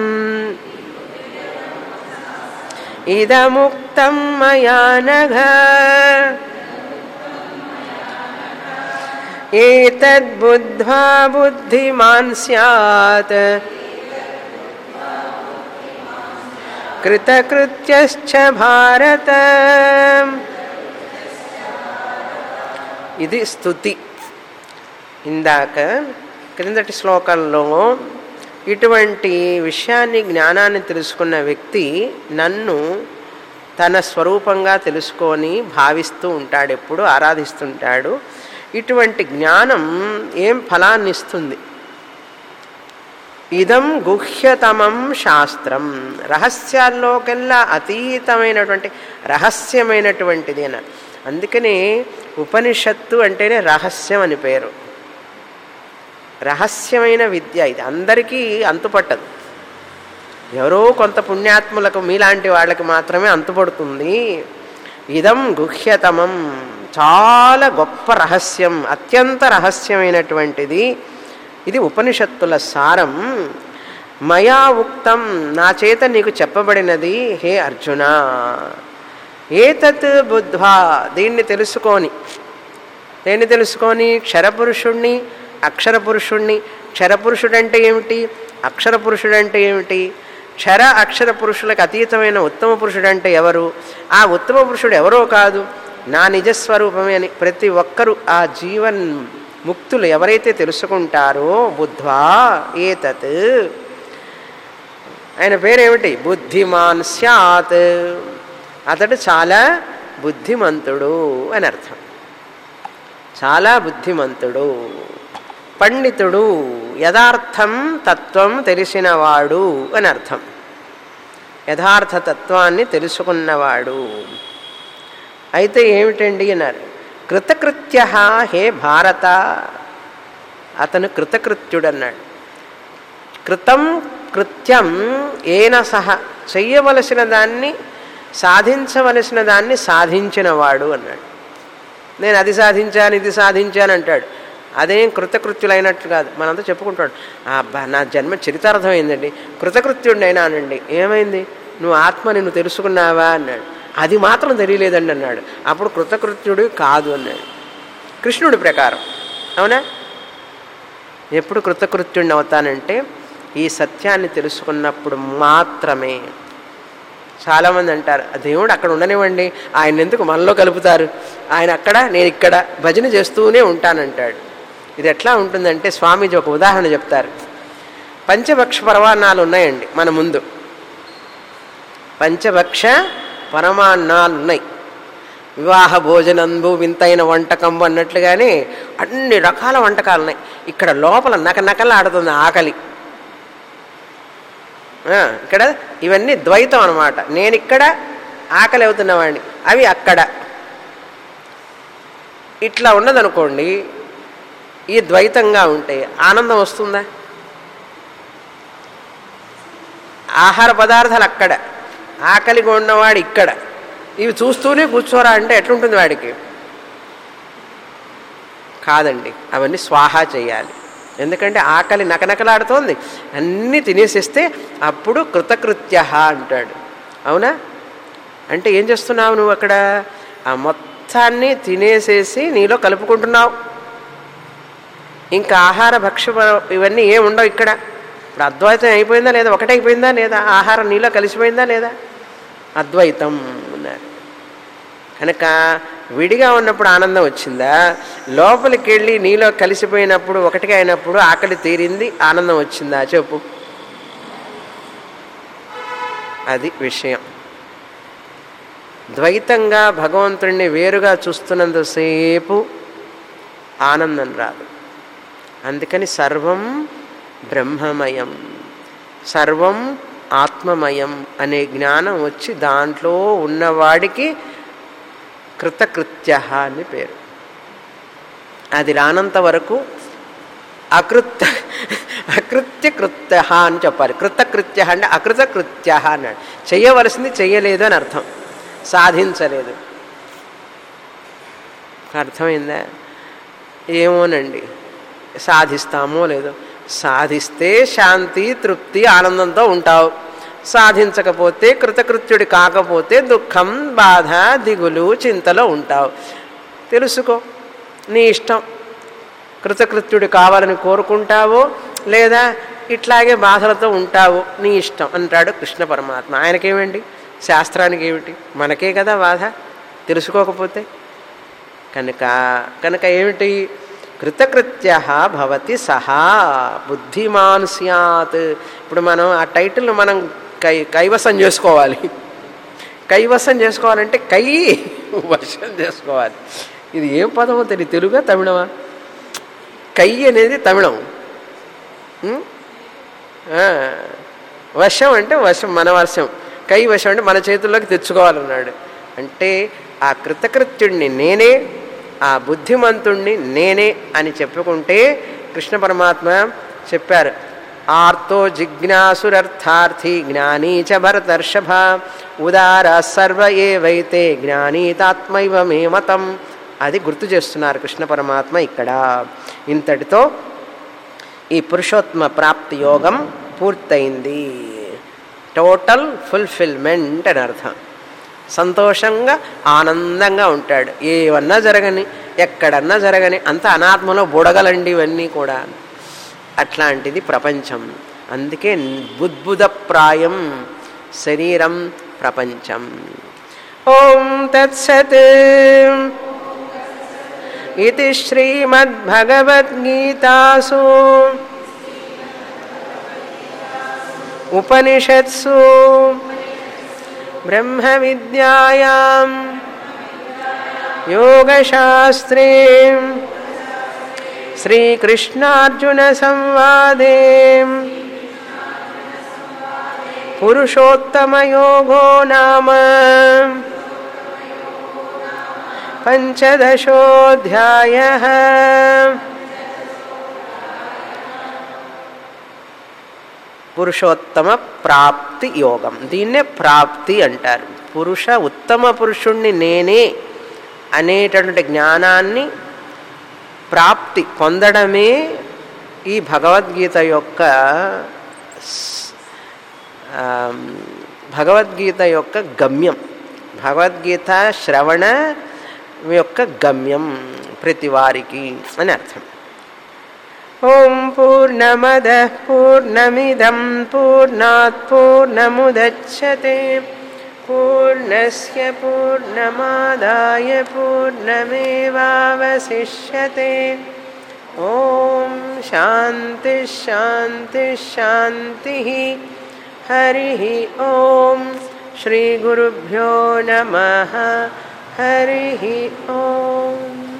ఇదముక్తం మయానఘ ఏతద్బుద్ధ్వా బుద్ధిమాన్ స్యాత్ కృతకృత్యశ్చ భారత ఇది స్థుతి ఇందాక క్రిందటి శ్లోకంలో ఇటువంటి విషయాన్ని జ్ఞానాన్ని తెలుసుకున్న వ్యక్తి నన్ను తన స్వరూపంగా తెలుసుకొని భావిస్తూ ఉంటాడు ఎప్పుడు ఆరాధిస్తుంటాడు ఇటువంటి జ్ఞానం ఏం ఫలాన్ని ఇస్తుంది ఇదం గుహ్యతమం శాస్త్రం రహస్యాల్లోకెల్లా అతీతమైనటువంటి రహస్యమైనటువంటిది అని అందుకని ఉపనిషత్తు అంటేనే రహస్యం అని పేరు రహస్యమైన విద్య ఇది అందరికీ అంతుపట్టదు ఎవరో కొంత పుణ్యాత్ములకు మీలాంటి వాళ్ళకి మాత్రమే అంతుపడుతుంది ఇదం గుహ్యతమం చాలా గొప్ప రహస్యం అత్యంత రహస్యమైనటువంటిది ఇది ఉపనిషత్తుల సారం మయా ఉక్తం నా చేత నీకు చెప్పబడినది హే అర్జున ఏతత్ బుద్ధ్వా దీన్ని తెలుసుకొని దేన్ని తెలుసుకొని క్షరపురుషుణ్ణి అక్షర పురుషుణ్ణి క్షరపురుషుడంటే ఏమిటి అక్షర పురుషుడంటే ఏమిటి క్షర అక్షర పురుషులకు అతీతమైన ఉత్తమ పురుషుడంటే ఎవరు ఆ ఉత్తమ పురుషుడు ఎవరో కాదు నా నిజస్వరూపమే అని ప్రతి ఒక్కరూ ఆ జీవన్ ముక్తులు ఎవరైతే తెలుసుకుంటారో బుద్ధ్వా ఏతత్ ఆయన పేరేమిటి బుద్ధిమాన్ స్యాత్ అతడు చాలా బుద్ధిమంతుడు అని అర్థం చాలా బుద్ధిమంతుడు పండితుడు యథార్థం తత్వం తెలిసినవాడు అని అర్థం యథార్థ తత్వాన్ని తెలుసుకున్నవాడు అయితే ఏమిటండి అన్నారు కృతకృత్య హే భారత అతను కృతకృత్యుడన్నాడు కృతం కృత్యం ఏన సహ చెయ్యవలసిన దాన్ని సాధించవలసిన దాన్ని సాధించినవాడు అన్నాడు నేను అది సాధించాను ఇది సాధించాను అంటాడు అదేం కృతకృత్యులైనట్లు కాదు మనంతా చెప్పుకుంటాడు అబ్బా నా జన్మ చరితార్థమైందండి కృతకృత్యుడినైనానండి ఏమైంది నువ్వు ఆత్మని నువ్వు తెలుసుకున్నావా అన్నాడు అది మాత్రం తెలియలేదండి అన్నాడు అప్పుడు కృతకృత్యుడు కాదు అన్నాడు కృష్ణుడి ప్రకారం అవునా ఎప్పుడు కృతకృత్యుడిని అవుతానంటే ఈ సత్యాన్ని తెలుసుకున్నప్పుడు మాత్రమే చాలామంది అంటారు "ఆ దేవుడు అక్కడ ఉండనివ్వండి ఆయన ఎందుకు మనలో కలుపుతారు ఆయన అక్కడ నేను ఇక్కడ భజన చేస్తూనే ఉంటానంటాడు ఇది ఎట్లా ఉంటుందంటే స్వామీజీ ఒక ఉదాహరణ చెప్తారు పంచభక్ష పరమాన్నాలు ఉన్నాయండి మన ముందు పంచభక్ష పరమాన్నాలు ఉన్నాయి వివాహ భోజనంబు వింతైన వంటకంబు అన్నట్లుగానే అన్ని రకాల వంటకాలు ఉన్నాయి ఇక్కడ లోపల నక నకలాడుతుంది ఆకలి ఆ, ఇక్కడ ఇవన్నీ ద్వైతం అనమాట నేను ఇక్కడ ఆకలి అవుతున్నవాడిని అవి అక్కడ ఇట్లా ఉన్నదనుకోండి ఈ ద్వైతంగా ఉంటే ఆనందం వస్తుందా ఆహార పదార్థాలు అక్కడ ఆకలిగా ఉన్నవాడు ఇక్కడ ఇవి చూస్తూనే కూర్చోరా అంటే ఎట్లుంటుంది వాడికి కాదండి అవన్నీ స్వాహా చేయాలి ఎందుకంటే ఆకలి నకనకలాడుతోంది అన్నీ తినేసేస్తే అప్పుడు కృతకృత్య అంటాడు అవునా అంటే ఏం చేస్తున్నావు నువ్వు అక్కడ ఆ మొత్తాన్ని తినేసేసి నీలో కలుపుకుంటున్నావు ఇంకా ఆహార భక్ష ఇవన్నీ ఏం ఉండవు ఇక్కడ ఇప్పుడు అద్వైతం అయిపోయిందా లేదా ఒకటైపోయిందా లేదా ఆహారం నీలో కలిసిపోయిందా లేదా అద్వైతం అన్నారు కనుక విడిగా ఉన్నప్పుడు ఆనందం వచ్చిందా లోపలికి వెళ్ళి నీలో కలిసిపోయినప్పుడు ఒకటిగా అయినప్పుడు ఆకలి తీరింది ఆనందం వచ్చిందా చెప్పు అది విషయం ద్వైతంగా భగవంతుడిని వేరుగా చూస్తున్నంతసేపు ఆనందం రాదు అందుకని సర్వం బ్రహ్మమయం సర్వం ఆత్మమయం అనే జ్ఞానం వచ్చి దాంట్లో ఉన్నవాడికి కృతకృత్య అని పేరు అది రానంత వరకు అకృత్య అకృత్య కృత్య అని చెప్పాలి కృతకృత్య అంటే అకృతకృత్య అన్నాడు చెయ్యవలసింది చెయ్యలేదు అని అర్థం సాధించలేదు అర్థమైందా ఏమోనండి సాధిస్తామో లేదో సాధిస్తే శాంతి తృప్తి ఆనందంతో ఉంటావు సాధించకపోతే కృతకృత్యుడి కాకపోతే దుఃఖం బాధ దిగులు చింతలో ఉంటావు తెలుసుకో నీ ఇష్టం కృతకృత్యుడు కావాలని కోరుకుంటావో లేదా ఇట్లాగే బాధలతో ఉంటావు నీ ఇష్టం అంటాడు కృష్ణ పరమాత్మ ఆయనకేమండి శాస్త్రానికి ఏమిటి మనకే కదా బాధ తెలుసుకోకపోతే కనుక కనుక ఏమిటి కృతకృత్య భవతి సహా బుద్ధిమాన్ స్యాత్ ఇప్పుడు మనం ఆ టైటిల్ మనం కై కైవసం చేసుకోవాలి కైవసం చేసుకోవాలంటే కై వశం చేసుకోవాలి ఇది ఏం పదమో తెలియదు తెలుగా తమిళమా కై అనేది తమిళం ఉం? ఆ, వశం అంటే వశం మన వశం కై వశం అంటే మన చేతుల్లోకి తెచ్చుకోవాలన్నాడు అంటే ఆ కృతకృత్యుడిని నేనే ఆ బుద్ధిమంతుణ్ణి నేనే అని చెప్పుకుంటే కృష్ణ పరమాత్మ చెప్పారు ఆర్తో జిజ్ఞాసురర్థార్థి జ్ఞానీ చ భరతర్షభ ఉదార సర్వ ఏవైతే జ్ఞానీతాత్మైవ మే మతం అది గుర్తు చేస్తున్నారు కృష్ణ పరమాత్మ ఇక్కడ ఇంతటితో ఈ పురుషోత్తమ ప్రాప్తి యోగం పూర్తయింది టోటల్ ఫుల్ఫిల్మెంట్ అని అర్థం సంతోషంగా ఆనందంగా ఉంటాడు ఏవన్నా జరగని ఎక్కడన్నా జరగని అంత అనాత్మలో బుడగలండి ఇవన్నీ కూడా అట్లాంటిది ప్రపంచం అందుకే బుద్బుదప్రాయం శరీరం ప్రపంచం ఓం తత్సత్ ఇది శ్రీమద్భగవద్గీతాసు ఉపనిషత్సు బ్రహ్మ విద్యాయాం యోగశాస్త్రే श्रीकृष्णार्जुनसंवादे पुरुषोत्तमयोगो नाम पञ्चदशोऽध्यायः పురుషోత్తమ ప్రాప్తి యోగం దీన్నే ప్రాప్తి అంటారు పురుష ఉత్తమ పురుషుణ్ణి నేనే అనేటటువంటి జ్ఞానాన్ని ప్రాప్తి పొందడమే ఈ భగవద్గీత యొక్క స్- ఆ, భగవద్గీత యొక్క గమ్యం భగవద్గీత శ్రవణ యొక్క గమ్యం ప్రతి వారికి అని అర్థం ఓం పూర్ణమద పూర్ణమిదం పూర్ణాత్ పూర్ణముదచ్చతే పూర్ణస్య పూర్ణమాదాయ పూర్ణమేవావశిష్యతే ఓం శాంతి శాంతి శాంతి హరి ఓం శ్రీ గురుభ్యో నమ హరి ఓం